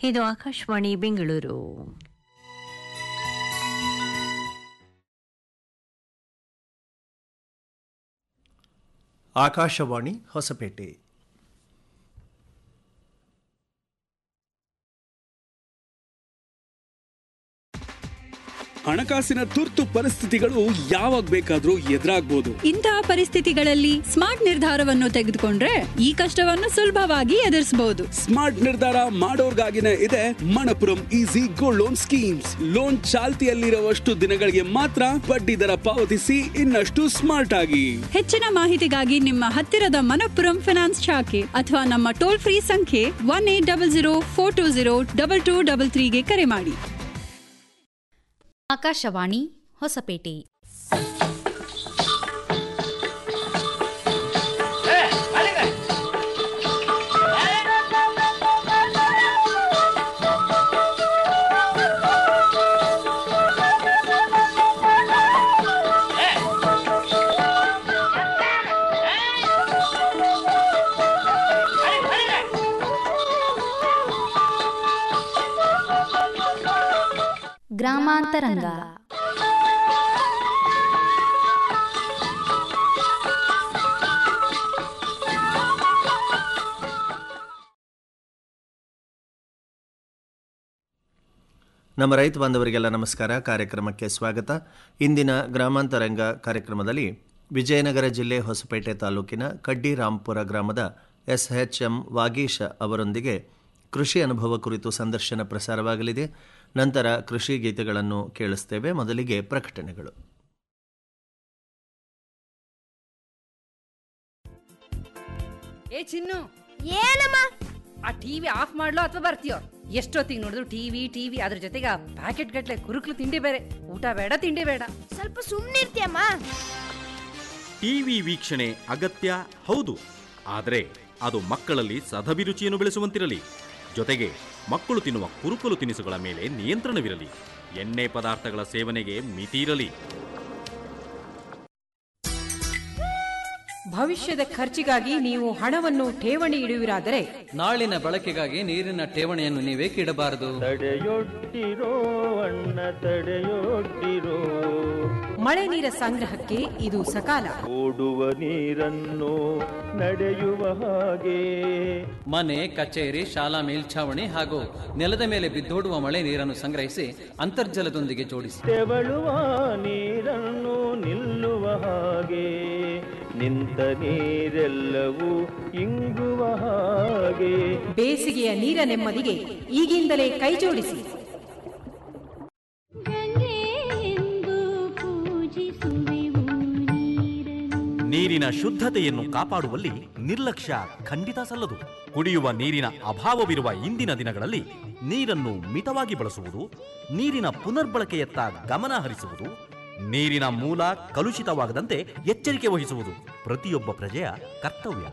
ಇದು ಆಕಾಶವಾಣಿ ಬೆಂಗಳೂರು ಆಕಾಶವಾಣಿ ಹೊಸಪೇಟೆ ಹಣಕಾಸಿನ ತುರ್ತು ಪರಿಸ್ಥಿತಿಗಳು ಯಾವಾಗ ಬೇಕಾದ್ರೂ ಎದುರಾಗ್ಬೋದು ಇಂತಹ ಪರಿಸ್ಥಿತಿಗಳಲ್ಲಿ ಸ್ಮಾರ್ಟ್ ನಿರ್ಧಾರವನ್ನು ತೆಗೆದುಕೊಂಡ್ರೆ ಈ ಕಷ್ಟವನ್ನು ಸುಲಭವಾಗಿ ಎದುರಿಸಬಹುದು ಸ್ಮಾರ್ಟ್ ನಿರ್ಧಾರ ಮಾಡೋರ್ಗಾಗಿನೇ ಇದೆ Manappuram easy gold loan schemes loan ಚಾಲ್ತಿಯಲ್ಲಿರುವಷ್ಟು ದಿನಗಳಿಗೆ ಮಾತ್ರ ಬಡ್ಡಿ ದರ ಪಾವತಿಸಿ ಇನ್ನಷ್ಟು ಸ್ಮಾರ್ಟ್ ಆಗಿ ಹೆಚ್ಚಿನ ಮಾಹಿತಿಗಾಗಿ ನಿಮ್ಮ ಹತ್ತಿರದ ಮನಪ್ಪುರಂ ಫಿನಾನ್ಸ್ ಶಾಖೆ ಅಥವಾ ನಮ್ಮ ಟೋಲ್ ಫ್ರೀ ಸಂಖ್ಯೆ one eight double zero four two zero double two double ತ್ರೀಗೆ ಕರೆ ಮಾಡಿ ಆಕಾಶವಾಣಿ ಹೊಸಪೇಟೆ ಗ್ರಾಮಾಂತರಂಗ ನಮ್ಮ ರೈತ ಬಾಂಧವರಿಗೆಲ್ಲ ನಮಸ್ಕಾರ ಕಾರ್ಯಕ್ರಮಕ್ಕೆ ಸ್ವಾಗತ ಇಂದಿನ ಗ್ರಾಮಾಂತರಂಗ ಕಾರ್ಯಕ್ರಮದಲ್ಲಿ ವಿಜಯನಗರ ಜಿಲ್ಲೆ ಹೊಸಪೇಟೆ ತಾಲೂಕಿನ ಕಡ್ಡಿ ರಾಂಪುರ ಗ್ರಾಮದ ಎಸ್ ಎಚ್ ಎಂ ವಾಗೀಶ ಅವರೊಂದಿಗೆ ಕೃಷಿ ಅನುಭವ ಕುರಿತು ಸಂದರ್ಶನ ಪ್ರಸಾರವಾಗಲಿದೆ ನಂತರ ಕೃಷಿ ಗೀತೆಗಳನ್ನು ಕೇಳಿಸ್ತೇವೆ ಮೊದಲಿಗೆ ಪ್ರಕಟಣೆಗಳು ಏ ಚಿನ್ನು ಏನಮ್ಮ ಆ ಟಿವಿ ಆಫ್ ಮಾಡ್ಲೋ ಅಥವಾ ಬರ್ತೀಯೋ ಎಷ್ಟೊತ್ತಿಗೆ ನೋಡಿದ್ರು ಟಿವಿ ಟಿವಿ ಅದ್ರ ಜೊತೆಗೆ ಆ ಪ್ಯಾಕೆಟ್ ಗಟ್ಲೆ ಕುರುಕ್ಲು ತಿಂಡಿ ಬೇರೆ ಊಟ ಬೇಡ ತಿಂಡಿ ಬೇಡ ಸ್ವಲ್ಪ ಸುಮ್ಮನಿರ್ತೀಯಮ್ಮ ಟಿವಿ ವೀಕ್ಷಣೆ ಅಗತ್ಯ ಹೌದು ಆದರೆ ಅದು ಮಕ್ಕಳಲ್ಲಿ ಸದಭಿರುಚಿಯನ್ನು ಬೆಳೆಸುವಂತಿರಲಿ ಜೊತೆಗೆ ಮಕ್ಕಳು ತಿನ್ನುವ ಕುರುಕಲು ತಿನಿಸುಗಳ ಮೇಲೆ ನಿಯಂತ್ರಣವಿರಲಿ ಎಣ್ಣೆ ಪದಾರ್ಥಗಳ ಸೇವನೆಗೆ ಮಿತಿ ಇರಲಿ ಭವಿಷ್ಯದ ಖರ್ಚಿಗಾಗಿ ನೀವು ಹಣವನ್ನು ಠೇವಣಿ ಇಡುವಿರಾದರೆ ನಾಳಿನ ಬಳಕೆಗಾಗಿ ನೀರಿನ ಠೇವಣಿಯನ್ನು ನೀವೇಕೆ ಇಡಬಾರದು ತಡೆಯೊಡ್ಡಿರೋ ಅಣ್ಣ ತಡೆಯೊಡ್ಡಿರೋ ಮಳೆ ನೀರ ಸಂಗ್ರಹಕ್ಕೆ ಇದು ಸಕಾಲ ಓಡುವ ನೀರನ್ನು ನಡೆಯುವ ಹಾಗೆ ಮನೆ ಕಚೇರಿ ಶಾಲಾ ಮೇಲ್ಛಾವಣಿ ಹಾಗೂ ನೆಲದ ಮೇಲೆ ಬಿದ್ದೋಡುವ ಮಳೆ ನೀರನ್ನು ಸಂಗ್ರಹಿಸಿ ಅಂತರ್ಜಲದೊಂದಿಗೆ ಜೋಡಿಸಿ ತೆವಳುವ ನೀರನ್ನು ನಿಲ್ಲುವ ಹಾಗೆ ನಿಂತ ನೀರೆಲ್ಲವೂ ಇಂಗುವ ಹಾಗೆ ಬೇಸಿಗೆಯ ನೀರ ನೆಮ್ಮದಿಗೆ ಈಗಿಂದಲೇ ಕೈಜೋಡಿಸಿ ನೀರಿನ ಶುದ್ಧತೆಯನ್ನು ಕಾಪಾಡುವಲ್ಲಿ ನಿರ್ಲಕ್ಷ್ಯ ಖಂಡಿತ ಸಲ್ಲದು ಕುಡಿಯುವ ನೀರಿನ ಅಭಾವವಿರುವ ಇಂದಿನ ದಿನಗಳಲ್ಲಿ ನೀರನ್ನು ಮಿತವಾಗಿ ಬಳಸುವುದು ನೀರಿನ ಪುನರ್ಬಳಕೆಯತ್ತ ಗಮನ ಹರಿಸುವುದು ನೀರಿನ ಮೂಲ ಕಲುಷಿತವಾಗದಂತೆ ಎಚ್ಚರಿಕೆ ವಹಿಸುವುದು ಪ್ರತಿಯೊಬ್ಬ ಪ್ರಜೆಯ ಕರ್ತವ್ಯ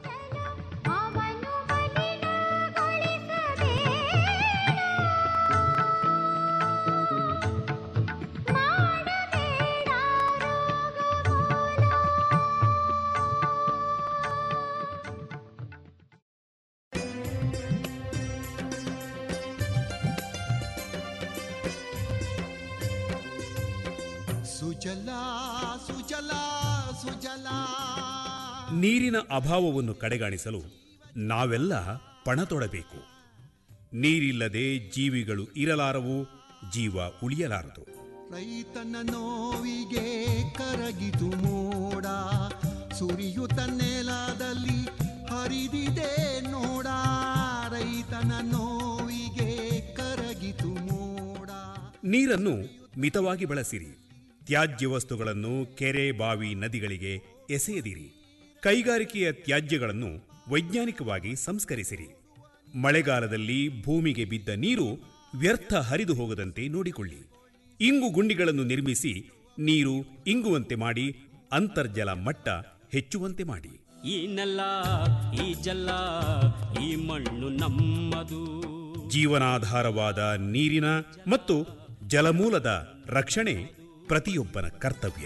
ಸುಜಲಾ ಸುಜಲಾ ಸುಜಲಾ ನೀರಿನ ಅಭಾವವನ್ನು ಕಡೆಗಾಣಿಸಲು ನಾವೆಲ್ಲ ಪಣ ತೊಡಬೇಕು ನೀರಿಲ್ಲದೆ ಜೀವಿಗಳು ಇರಲಾರವು ಜೀವ ಉಳಿಯಲಾರದು ರೈತನ ನೋವಿಗೆ ಕರಗಿತು ಮೋಡ ಸುರಿಯುತ್ತ ನೆಲದಲ್ಲಿ ಹರಿದಿದೆ ನೋಡ ರೈತನ ನೋವಿಗೆ ಕರಗಿತು ಮೋಡ ನೀರನ್ನು ಮಿತವಾಗಿ ಬಳಸಿರಿ ತ್ಯಾಜ್ಯ ವಸ್ತುಗಳನ್ನು ಕೆರೆ ಬಾವಿ ನದಿಗಳಿಗೆ ಎಸೆಯದಿರಿ ಕೈಗಾರಿಕೆಯ ತ್ಯಾಜ್ಯಗಳನ್ನು ವೈಜ್ಞಾನಿಕವಾಗಿ ಸಂಸ್ಕರಿಸಿರಿ ಮಳೆಗಾಲದಲ್ಲಿ ಭೂಮಿಗೆ ಬಿದ್ದ ನೀರು ವ್ಯರ್ಥ ಹರಿದು ಹೋಗದಂತೆ ನೋಡಿಕೊಳ್ಳಿ ಇಂಗು ಗುಂಡಿಗಳನ್ನು ನಿರ್ಮಿಸಿ ನೀರು ಇಂಗುವಂತೆ ಮಾಡಿ ಅಂತರ್ಜಲ ಮಟ್ಟ ಹೆಚ್ಚುವಂತೆ ಮಾಡಿ ಈ ನೆಲ ಈ ಜಲ ಈ ಮಣ್ಣು ನಮ್ಮದು ಜೀವನಾಧಾರವಾದ ನೀರಿನ ಮತ್ತು ಜಲಮೂಲದ ರಕ್ಷಣೆ ಪ್ರತಿಯೊಬ್ಬನ ಕರ್ತವ್ಯ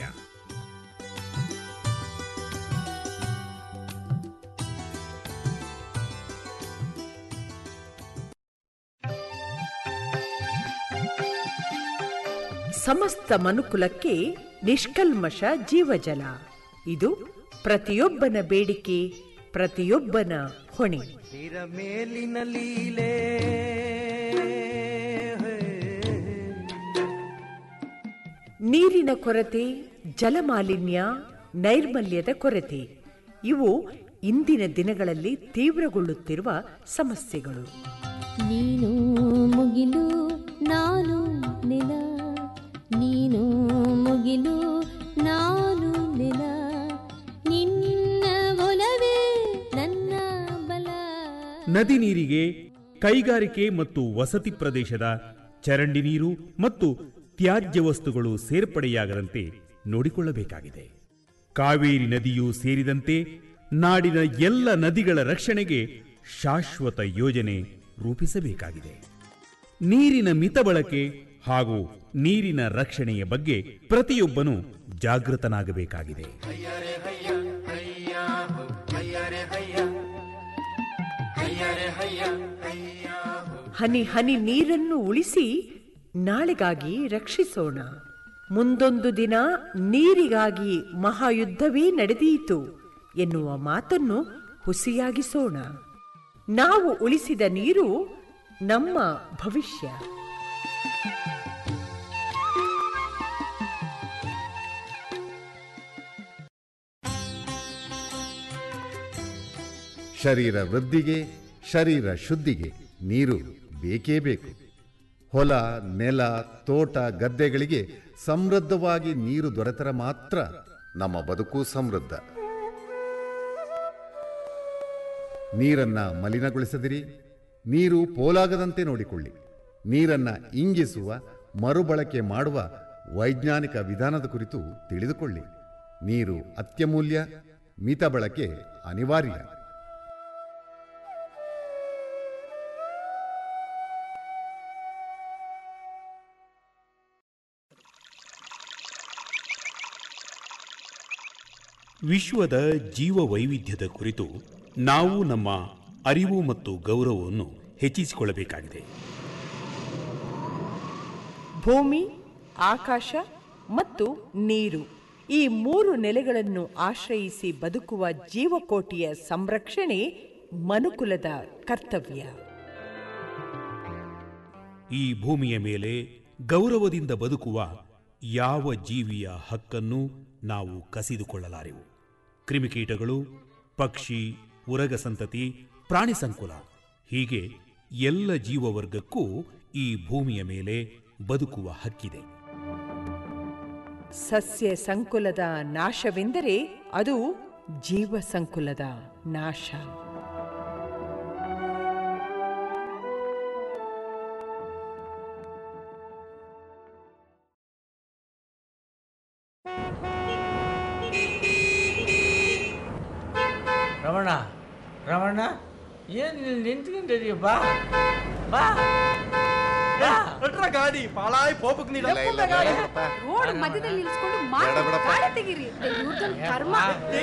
ಸಮಸ್ತ ಮನುಕುಲಕ್ಕೆ ನಿಷ್ಕಲ್ಮಶ ಜೀವಜಲ ಇದು ಪ್ರತಿಯೊಬ್ಬನ ಬೇಡಿಕೆ ಪ್ರತಿಯೊಬ್ಬನ ಹೊಣೆ ಮೇಲಿನ ಲೀಲೆ ನೀರಿನ ಕೊರತೆ ಜಲಮಾಲಿನ್ಯ ನೈರ್ಮಲ್ಯದ ಕೊರತೆ ಇವು ಇಂದಿನ ದಿನಗಳಲ್ಲಿ ತೀವ್ರಗೊಳ್ಳುತ್ತಿರುವ ಸಮಸ್ಯೆಗಳು ನೀನು ಮುಗಿಲು ನಾನು ನೆಲ ನೀನು ಮುಗಿಲು ನಾನು ನೆಲ ನಿನ್ನ ಒಲವೇ ನನ್ನ ಬಲ ನದಿ ನೀರಿಗೆ ಕೈಗಾರಿಕೆ ಮತ್ತು ವಸತಿ ಪ್ರದೇಶದ ಚರಂಡಿ ನೀರು ಮತ್ತು ತ್ಯಾಜ್ಯ ವಸ್ತುಗಳು ಸೇರ್ಪಡೆಯಾಗದಂತೆ ನೋಡಿಕೊಳ್ಳಬೇಕಾಗಿದೆ ಕಾವೇರಿ ನದಿಯೂ ಸೇರಿದಂತೆ ನಾಡಿನ ಎಲ್ಲ ನದಿಗಳ ರಕ್ಷಣೆಗೆ ಶಾಶ್ವತ ಯೋಜನೆ ರೂಪಿಸಬೇಕಾಗಿದೆ ನೀರಿನ ಮಿತ ಬಳಕೆ ಹಾಗೂ ನೀರಿನ ರಕ್ಷಣೆಯ ಬಗ್ಗೆ ಪ್ರತಿಯೊಬ್ಬನೂ ಜಾಗೃತನಾಗಬೇಕಾಗಿದೆ ಹನಿ ಹನಿ ನೀರನ್ನು ಉಳಿಸಿ ನಾಳೆಗಾಗಿ ರಕ್ಷಿಸೋಣ ಮುಂದೊಂದು ದಿನ ನೀರಿಗಾಗಿ ಮಹಾಯುದ್ಧವೇ ನಡೆದೀತು ಎನ್ನುವ ಮಾತನ್ನು ಹುಸಿಯಾಗಿಸೋಣ ನಾವು ಉಳಿಸಿದ ನೀರು ನಮ್ಮ ಭವಿಷ್ಯ ಶರೀರ ವೃದ್ಧಿಗೆ ಶರೀರ ಶುದ್ಧಿಗೆ ನೀರು ಬೇಕೇ ಬೇಕು ಹೊಲ ನೆಲ ತೋಟ ಗದ್ದೆಗಳಿಗೆ ಸಮೃದ್ಧವಾಗಿ ನೀರು ದೊರೆತರೆ ಮಾತ್ರ ನಮ್ಮ ಬದುಕು ಸಮೃದ್ಧ ನೀರನ್ನ ಮಲಿನಗೊಳಿಸದಿರಿ ನೀರು ಪೋಲಾಗದಂತೆ ನೋಡಿಕೊಳ್ಳಿ ನೀರನ್ನ ಇಂಗಿಸುವ ಮರುಬಳಕೆ ಮಾಡುವ ವೈಜ್ಞಾನಿಕ ವಿಧಾನದ ಕುರಿತು ತಿಳಿದುಕೊಳ್ಳಿ ನೀರು ಅತ್ಯಮೂಲ್ಯ ಮಿತ ಬಳಕೆ ಅನಿವಾರ್ಯ ವಿಶ್ವದ ಜೀವ ವೈವಿಧ್ಯದ ಕುರಿತು ನಾವು ನಮ್ಮ ಅರಿವು ಮತ್ತು ಗೌರವವನ್ನು ಹೆಚ್ಚಿಸಿಕೊಳ್ಳಬೇಕಾಗಿದೆ ಭೂಮಿ ಆಕಾಶ ಮತ್ತು ನೀರು ಈ ಮೂರು ನೆಲೆಗಳನ್ನು ಆಶ್ರಯಿಸಿ ಬದುಕುವ ಜೀವಕೋಟಿಯ ಸಂರಕ್ಷಣೆ ಮನುಕುಲದ ಕರ್ತವ್ಯ ಈ ಭೂಮಿಯ ಮೇಲೆ ಗೌರವದಿಂದ ಬದುಕುವ ಯಾವ ಜೀವಿಯ ಹಕ್ಕನ್ನು ನಾವು ಕಸಿದುಕೊಳ್ಳಲಾರೆವು ಕ್ರಿಮಿಕೀಟಗಳು ಪಕ್ಷಿ ಉರಗ ಸಂತತಿ ಪ್ರಾಣಿ ಸಂಕುಲ ಹೀಗೆ ಎಲ್ಲ ಜೀವವರ್ಗಕ್ಕೂ ಈ ಭೂಮಿಯ ಮೇಲೆ ಬದುಕುವ ಹಕ್ಕಿದೆ ಸಸ್ಯ ಸಂಕುಲದ ನಾಶವೆಂದರೆ ಅದು ಜೀವ ಸಂಕುಲದ ನಾಶ ರಮಣ ರಮಣ ಏನ್ ಇಲ್ಲಿ ನಿಂತ್ಕೊಂಡಿದೀಯ ಬಾ ಬಾ ಗಾಡಿ ಪಾಳಾಯ್ ಪೋಪಕ್ ನೀಡ ರೋಡ್ ಮಧ್ಯದಲ್ಲಿ ನಿಲ್ಸ್ಕೊಂಡು ಬೇಡ ಬಿಡಪ್ಪ. ಗಾಡಿ ತೆಗೀರಿ ಇವ್ರ್ದೊಂದ್ ಕರ್ಮ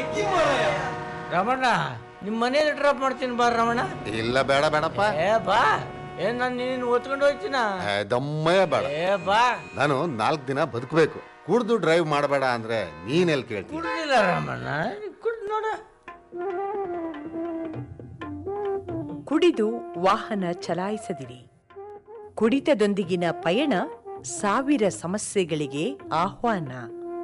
ರಮಣ ನಿಮ್ಮ ಮನೇಲಿ ಡ್ರಾಪ್ ಮಾಡ್ತೀನಿ ಬಾ ರಮಣ ಇಲ್ಲ ಬೇಡ ಬೇಡಪ್ಪ ಏ ಬಾ ಏನ್ ನಾನು ನೀನು ಒತ್ಕೊಂಡು ಹೋಗ್ತೀನ ಏ, ದಮ್ಮಯ್ಯ ಬೇಡ ಏ ಬಾ ನಾನು ನಾಲ್ಕು ದಿನ ಬದುಕಬೇಕು ಕುಡ್ದು ಡ್ರೈವ್ ಮಾಡಬೇಡ ಅಂದ್ರೆ ನೀನ್ ಎಲ್ಲಿ ಕೇಳ್ತೀನಿ ಕುಡ್ದಿಲ್ಲ ರಮಣ ಕುಡ್ದು ನೋಡ ಕುಡಿದು ವಾಹನ ಚಲಾಯಿಸದಿರಿ ಕುಡಿತದೊಂದಿಗಿನ ಪಯಣ ಸಾವಿರ ಸಮಸ್ಯೆಗಳಿಗೆ ಆಹ್ವಾನ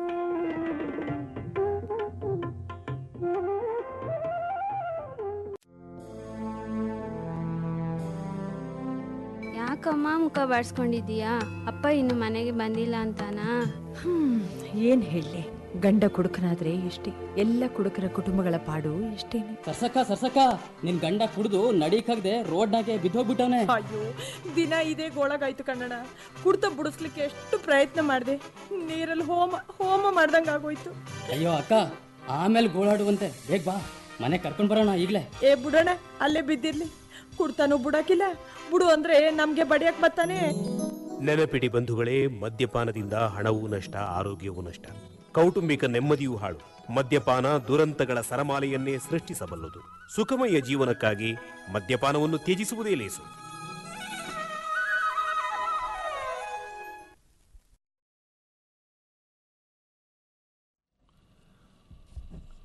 ಯಾಕಮ್ಮ ಮುಖ ಬಾಡ್ಸ್ಕೊಂಡಿದ್ದೀಯಾ ಅಪ್ಪ ಇನ್ನು ಮನೆಗೆ ಬಂದಿಲ್ಲ ಅಂತಾನಾ ಹ್ಮ್ ಏನ್ ಹೇಳಿ ಗಂಡ ಕುಡುಕನಾದ್ರೆ ಎಷ್ಟೇ ಎಲ್ಲ ಕುಡುಕರ ಕುಟುಂಬಗಳ ಪಾಡು ಎಷ್ಟೇನೆ ಸರ್ಸಕ್ಕ ಸರ್ಸಕ್ಕ ನಿನ್ ಗಂಡ ಕುಡ್ದು ನಡೀಕಾಗ್ದೆ ರೋಡ್ನಾಗೆ ಬಿದ್ದೋಗ್ಬಿಟ್ಟವನೆ ಅಯ್ಯೋ ದಿನ ಇದೇ ಗೋಳಗಾಯ್ತು ಕನ್ನಡ ಕುಡ್ತ ಬುಡಿಸ್ಲಿಕ್ಕೆ ಎಷ್ಟು ಪ್ರಯತ್ನ ಮಾಡಿದೆ ನೀರಲ್ಲಿ ಹೋಮ ಹೋಮ ಮಾಡ್ದಂಗ ಆಗೋಯ್ತು ಅಯ್ಯೋ ಅಕ್ಕ ಆಮೇಲೆ ಗೋಳಾಡುವಂತೆ ಬೇಗ ಬಾ ಮನೆ ಕರ್ಕೊಂಡ್ ಬರೋಣ ಈಗ್ಲೇ ಏ ಬುಡಣ ಅಲ್ಲೇ ಬಿದ್ದಿರ್ಲಿ ಕುಡ್ತಾನು ಬುಡಕಿಲ್ಲ ಬುಡು ಅಂದ್ರೆ ನಮ್ಗೆ ಬಡಿಯಕ್ ಬರ್ತಾನೆ ನೆನಪಿಡಿ ಬಂಧುಗಳೇ ಮದ್ಯಪಾನದಿಂದ ಹಣವೂ ನಷ್ಟ ಆರೋಗ್ಯವೂ ನಷ್ಟ ಕೌಟುಂಬಿಕ ನೆಮ್ಮದಿಯೂ ಹಾಳು ಮದ್ಯಪಾನ ದುರಂತಗಳ ಸರಮಾಲೆಯನ್ನೇ ಸೃಷ್ಟಿಸಬಲ್ಲದು ಸುಖಮಯ ಜೀವನಕ್ಕಾಗಿ ಮದ್ಯಪಾನವನ್ನು ತ್ಯಜಿಸುವುದೇ ಲೇಸು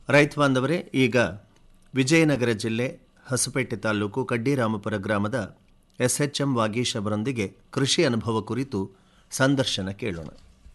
ರೈತ ಬಾಂಧವರೇ ಈಗ ವಿಜಯನಗರ ಜಿಲ್ಲೆ ಹೊಸಪೇಟೆ ತಾಲೂಕು ಕಡ್ಡಿರಾಮಪುರ ಗ್ರಾಮದ ಎಸ್ಎಚ್ಎಂ ವಾಗೀಶ್ ಅವರೊಂದಿಗೆ ಕೃಷಿ ಅನುಭವ ಕುರಿತು ಸಂದರ್ಶನ ಕೇಳೋಣ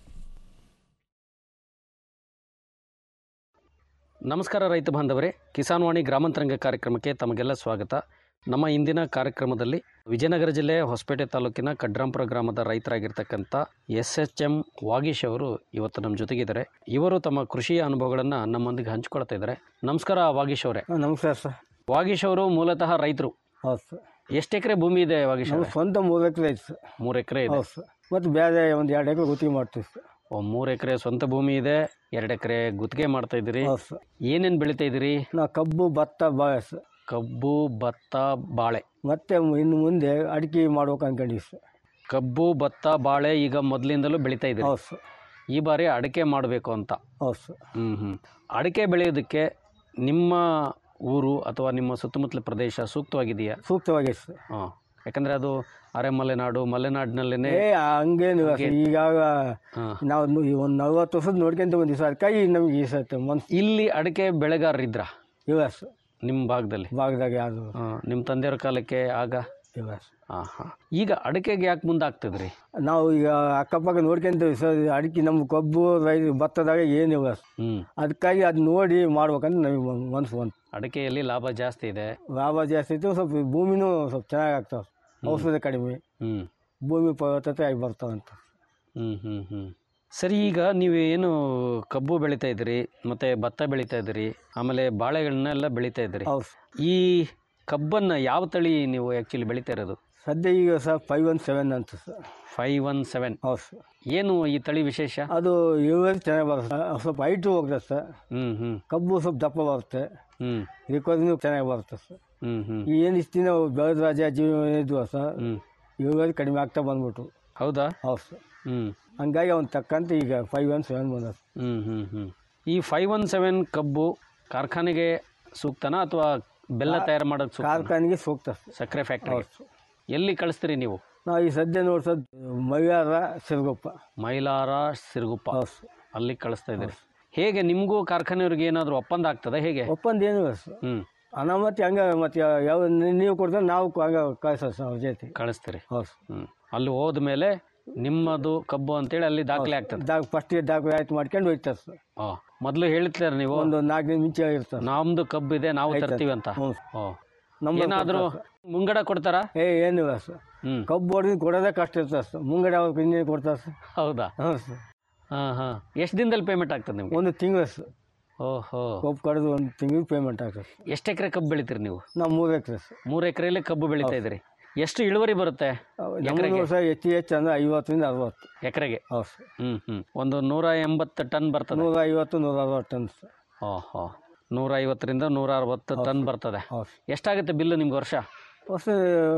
ನಮಸ್ಕಾರ ರೈತ ಬಾಂಧವರೇ ಕಿಸಾನ್ ವಾಣಿ ಗ್ರಾಮಾಂತರಂಗ ಕಾರ್ಯಕ್ರಮಕ್ಕೆ ತಮಗೆಲ್ಲ ಸ್ವಾಗತ ನಮ್ಮ ಇಂದಿನ ಕಾರ್ಯಕ್ರಮದಲ್ಲಿ ವಿಜಯನಗರ ಜಿಲ್ಲೆ ಹೊಸಪೇಟೆ ತಾಲೂಕಿನ ಕಡ್ರಾಂಪುರ ಗ್ರಾಮದ ರೈತರಾಗಿರ್ತಕ್ಕಂಥ ಎಸ್ ಎಚ್ ಎಂ ವಾಗೀಶ್ ಅವರು ಇವತ್ತು ನಮ್ಮ ಜೊತೆಗಿದ್ದಾರೆ ಇವರು ತಮ್ಮ ಕೃಷಿಯ ಅನುಭವಗಳನ್ನು ನಮ್ಮೊಂದಿಗೆ ಹಂಚ್ಕೊಳ್ತಾ ಇದ್ದಾರೆ ನಮಸ್ಕಾರ ವಾಗೀಶ್ ಅವರೇ ನಮಸ್ಕಾರ ಸರ್ ವಾಗೀಶ್ ಅವರು ಮೂಲತಃ ರೈತರು ಹೌದು ಸರ್ ಎಷ್ಟು ಎಕರೆ ಭೂಮಿ ಇದೆ ವಾಗೀಶ್ ನಮ್ಮ ಅವರೇ ಸ್ವಂತ ಮೂರು ಎಕರೆ ಐತೆ ಸರ್ ಮೂರು ಎಕರೆ ಇದೆ ಹೌದು ಸರ್ ಮತ್ತು ಬೇರೆ ಒಂದು ಎರಡು ಎಕರೆ ಗುತ್ತಿಗೆ ಮಾಡ್ತೀವಿ ಸರ್ ಓ ಮೂರು ಎಕರೆ ಸ್ವಂತ ಭೂಮಿ ಇದೆ ಎರಡು ಎಕರೆ ಗುತ್ತಿಗೆ ಮಾಡ್ತಾ ಇದ್ದೀರಿ ಹೌದು ಸರ್ ಏನೇನು ಬೆಳಿತಾ ಇದ್ದೀರಿ ನಾವು ಕಬ್ಬು ಭತ್ತ ಬಾಳೆ ಸರ್ ಕಬ್ಬು ಭತ್ತ ಬಾಳೆ ಮತ್ತೆ ಇನ್ನು ಮುಂದೆ ಅಡಿಕೆ ಮಾಡ್ಬೇಕು ಅನ್ಕೊಂಡಿವಿ ಸರ್ ಕಬ್ಬು ಭತ್ತ ಬಾಳೆ ಈಗ ಮೊದಲಿಂದಲೂ ಬೆಳೀತಾ ಇದ್ದೀರಿ ಹೌದು ಸರ್ ಈ ಬಾರಿ ಅಡಿಕೆ ಮಾಡಬೇಕು ಅಂತ ಹೌದು ಸರ್ ಹ್ಞೂ ಹ್ಞೂ ಅಡಿಕೆ ಬೆಳೆಯೋದಕ್ಕೆ ನಿಮ್ಮ ಊರು ಅಥವಾ ನಿಮ್ಮ ಸುತ್ತಮುತ್ತಲ ಪ್ರದೇಶ ಸೂಕ್ತವಾಗಿದೆಯಾ ಸೂಕ್ತವಾಗಿದೆ ಸರ್ ಹಾಂ ಯಾಕಂದರೆ ಅದು ಅರೆ ಮಲೆನಾಡು ಮಲೆನಾಡಿನಲ್ಲೇ ಏ ಹಂಗೇನು ಇಲ್ಲ ಸರ್ ಈಗಾಗ ನಾವು ಒಂದು ನಲ್ವತ್ತು ವರ್ಷದ ನೋಡ್ಕೊಂತ ಬಂದಿವಿ ಸರ್ ಅದಕ್ಕಾಗಿ ನಮ್ಗೆ ಈ ಸರ್ ಮನ್ಸು ಇಲ್ಲಿ ಅಡಿಕೆ ಬೆಳೆಗಾರರಿದ್ರ ಇಲ್ಲ ಸರ್ ನಿಮ್ಮ ಭಾಗದಲ್ಲಿ ಭಾಗದಾಗ ಯಾವುದು ನಿಮ್ಮ ತಂದೆಯವ್ರ ಕಾಲಕ್ಕೆ ಆಗ ಇಲ್ಲ ಸರ್ ಹಾಂ ಹಾಂ ಈಗ ಅಡಿಕೆಗೆ ಯಾಕೆ ಮುಂದಾಗ್ತದ್ರಿ ನಾವು ಈಗ ಅಕ್ಕಪಕ್ಕ ನೋಡ್ಕೊಂತೀವಿ ಸರ್ ಅಡಿಕೆ ನಮ್ಮ ಕಬ್ಬು ರೈ ಭತ್ತದಾಗ ಏನಿಲ್ಲ ಸರ್ ಹ್ಞೂ ಅದಕ್ಕಾಗಿ ಅದು ನೋಡಿ ಮಾಡ್ಬೇಕಂತ ನಮಗೆ ಮನಸ್ಸು ಬಂತು ಅಡಿಕೆಯಲ್ಲಿ ಲಾಭ ಜಾಸ್ತಿ ಇದೆ ಲಾಭ ಜಾಸ್ತಿ ಇತ್ತು ಸ್ವಲ್ಪ ಭೂಮಿನೂ ಸ್ವಲ್ಪ ಚೆನ್ನಾಗಿ ಆಗ್ತಾವೆ ಔಷಧ ಕಡಿಮೆ ಹ್ಞೂ ಭೂಮಿ ಫಲವತ್ತತೆ ಆಗಿ ಬರ್ತಾವಂತ ಹ್ಞೂ ಹ್ಞೂ ಹ್ಞೂ ಸರಿ ಈಗ ನೀವು ಏನು ಕಬ್ಬು ಬೆಳೀತಾ ಇದ್ದೀರಿ ಮತ್ತು ಭತ್ತ ಬೆಳೀತಾ ಇದ್ದೀರಿ ಆಮೇಲೆ ಬಾಳೆಗಳನ್ನೆಲ್ಲ ಬೆಳೀತಾ ಇದ್ದೀರಿ ಹೌದು ಈ ಕಬ್ಬನ್ನು ಯಾವ ತಳಿ ನೀವು ಆ್ಯಕ್ಚುಲಿ ಬೆಳೀತಾ ಇರೋದು ಸದ್ಯ ಈಗ ಸರ್ ಫೈವ್ ಒನ್ ಸೆವೆನ್ ಅಂತ ಸರ್ ಫೈವ್ ಒನ್ ಸೆವೆನ್ ಹೌದು ಸರ್ ಏನು ಈ ತಳಿ ವಿಶೇಷ ಅದು ಇಳುವರಿ ಚೆನ್ನಾಗಿ ಬರುತ್ತೆ ಸರ್. ಸ್ವಲ್ಪ ಹೈಟು ಹೋಗ್ತದೆ ಸರ್ ಹ್ಞೂ ಹ್ಞೂ ಕಬ್ಬು ಸ್ವಲ್ಪ ದಪ್ಪ ಬರುತ್ತೆ ಹ್ಞೂ ರಿಕವರಿನೂ ಚೆನ್ನಾಗಿ ಬರುತ್ತೆ ಸರ್ ಹ್ಞೂ ಹ್ಞೂ ಏನು ಇಷ್ಟು ದಿನ ಬೆಳೆದ ರಾಜ ಜೀವ ಇದ್ವು ಸರ್ ಹ್ಞೂ ಇಳುವರಿ ಕಡಿಮೆ ಆಗ್ತಾ ಬಂದ್ಬಿಟ್ಟು ಹೌದಾ ಹೌದು ಸರ್ ಹ್ಞೂ ಹಂಗಾಗಿ ಅವ್ನು ತಕ್ಕಂತೆ ಈಗ ಫೈವ್ ಒನ್ ಸೆವೆನ್ ಬಂದ ಹ್ಞೂ ಹ್ಞೂ ಹ್ಞೂ ಈ ಫೈವ್ ಒನ್ ಸೆವೆನ್ ಕಬ್ಬು ಕಾರ್ಖಾನೆಗೆ ಸೂಕ್ತನಾ ಅಥವಾ ಬೆಲ್ಲ ತಯಾರು ಮಾಡೋದು ಸೂಕ್ತ ಕಾರ್ಖಾನೆಗೆ ಸೂಕ್ತ ಸರ್. ಸಕ್ಕರೆ ಫ್ಯಾಕ್ಟ್ರಿ ಹೌದು. ಎಲ್ಲಿ ಕಳಿಸ್ತೀರಿ ನೀವು ನಾವು ಈ ಸದ್ಯ ನೋಡಿ ಸರ್ ಮೈಯಾರ ಸಿರುಗುಪ್ಪ ಮೈಲಾರ ಸಿರುಗುಪ್ಪ ಹೌದು ಸರ್. ಅಲ್ಲಿ ಕಳಿಸ್ತಾ ಇದ್ದೀರಿ ಹೇಗೆ ನಿಮಗೂ ಕಾರ್ಖಾನೆಯವ್ರಿಗೆ ಏನಾದರೂ ಒಪ್ಪಂದ ಆಗ್ತದೆ ಹೇಗೆ ಒಪ್ಪಂದ ಏನು ಇಲ್ಲ ಸರ್ ಹ್ಞೂ ಹಣ ಮತ್ತೆ ಹಂಗೆ ಮತ್ತೆ ಯಾವ ನೀವು ಕೊಡ್ತಾರೆ ನಾವು ಹಂಗೆ ಕಳ್ಸೋದು ಸರ್ ಅವ್ರ ಜೊತೆ ಕಳಿಸ್ತೀರಿ ಹೌದು ಹ್ಞೂ ಅಲ್ಲಿ ಹೋದ ಮೇಲೆ ನಿಮ್ಮದು ಕಬ್ಬು ಅಂತೇಳಿ ಅಲ್ಲಿ ದಾಖಲೆ ಆಗ್ತದೆ ದಾಖ ಫಸ್ಟಿಗೆ ದಾಖಲೆ ಆಯ್ತು ಮಾಡ್ಕೊಂಡು ಹೋಯ್ತಾರೆ ಸರ್ ಹಾಂ ಮೊದಲು ಹೇಳ್ತೀರ ನೀವು ಒಂದು ನಾಲ್ಕು ದಿನ ಮುಂಚೆ ಇರ್ತಾರೆ ನಮ್ದು ಕಬ್ಬು ಇದೆ ನಾವು ಆಯ್ತು. ತರ್ತೀವಿ ಅಂತ ಹ್ಞೂ. ಓ ನಮ್ಮಲ್ಲಿ ಏನಾದರೂ ಕೊಡ್ತಾರೆ ಮುಂಗಡ ಕೊಡ್ತಾರಾ ಏ ಏನಿಲ್ಲ ಸರ್ ಹ್ಞೂ ಕಬ್ಬು ಹೊಡೆದು ಕೊಡೋದೇ ಕಷ್ಟ ಇರ್ತದೆ ಸರ್ ಮುಂಗಡೆ ಅವ್ರು ಇನ್ನೇನು ಕೊಡ್ತಾರೆ ಸರ್ ಹೌದಾ ಹ್ಞೂ ಸರ್ ಹಾಂ ಹಾಂ ಎಷ್ಟು ದಿನದಲ್ಲಿ ಪೇಮೆಂಟ್ ಆಗ್ತದೆ ನಿಮಗೆ ಒಂದು ತಿಂಗಳು ಸರ್ ಓಹೋ ಕಬ್ಬು ಕಡ್ದು ಒಂದು ತಿಂಗಳು ಪೇಮೆಂಟ್ ಆಗ್ತದೆ ಸರ್ ಎಷ್ಟು ಎಕರೆ ಕಬ್ಬು ಬೆಳಿತೀರಿ ನೀವು ನಾವು ಮೂರು ಎಕರೆ ಸರ್ ಮೂರು ಎಕರೆಯಲ್ಲಿ ಕಬ್ಬು ಬೆಳೀತಾ ಇದ್ದೀರಿ ಎಷ್ಟು ಇಳುವರಿ ಬರುತ್ತೆ ಎಕರೆಗೆ ನಮ್ಮದು ಸರ್ ಹೆಚ್ಚು ಹೆಚ್ಚು ಅಂದರೆ ಐವತ್ತರಿಂದ ಅರವತ್ತು ಎಕರೆಗೆ ಹೌದು ಸರ್ ಹ್ಞೂ ಹ್ಞೂ ಒಂದು ನೂರ ಎಂಬತ್ತು ಟನ್ ಬರ್ತದೆ ನೂರ ಐವತ್ತು ನೂರ ಅರವತ್ತು ಟನ್ ಸರ್ ಓಹೋ ನೂರ ಐವತ್ತರಿಂದ ನೂರ ಅರವತ್ತು ಟನ್ ಬರ್ತದೆ ಹೌದು ಎಷ್ಟಾಗುತ್ತೆ ಬಿಲ್ಲು ನಿಮ್ಗೆ ವರ್ಷ ವರ್ಷ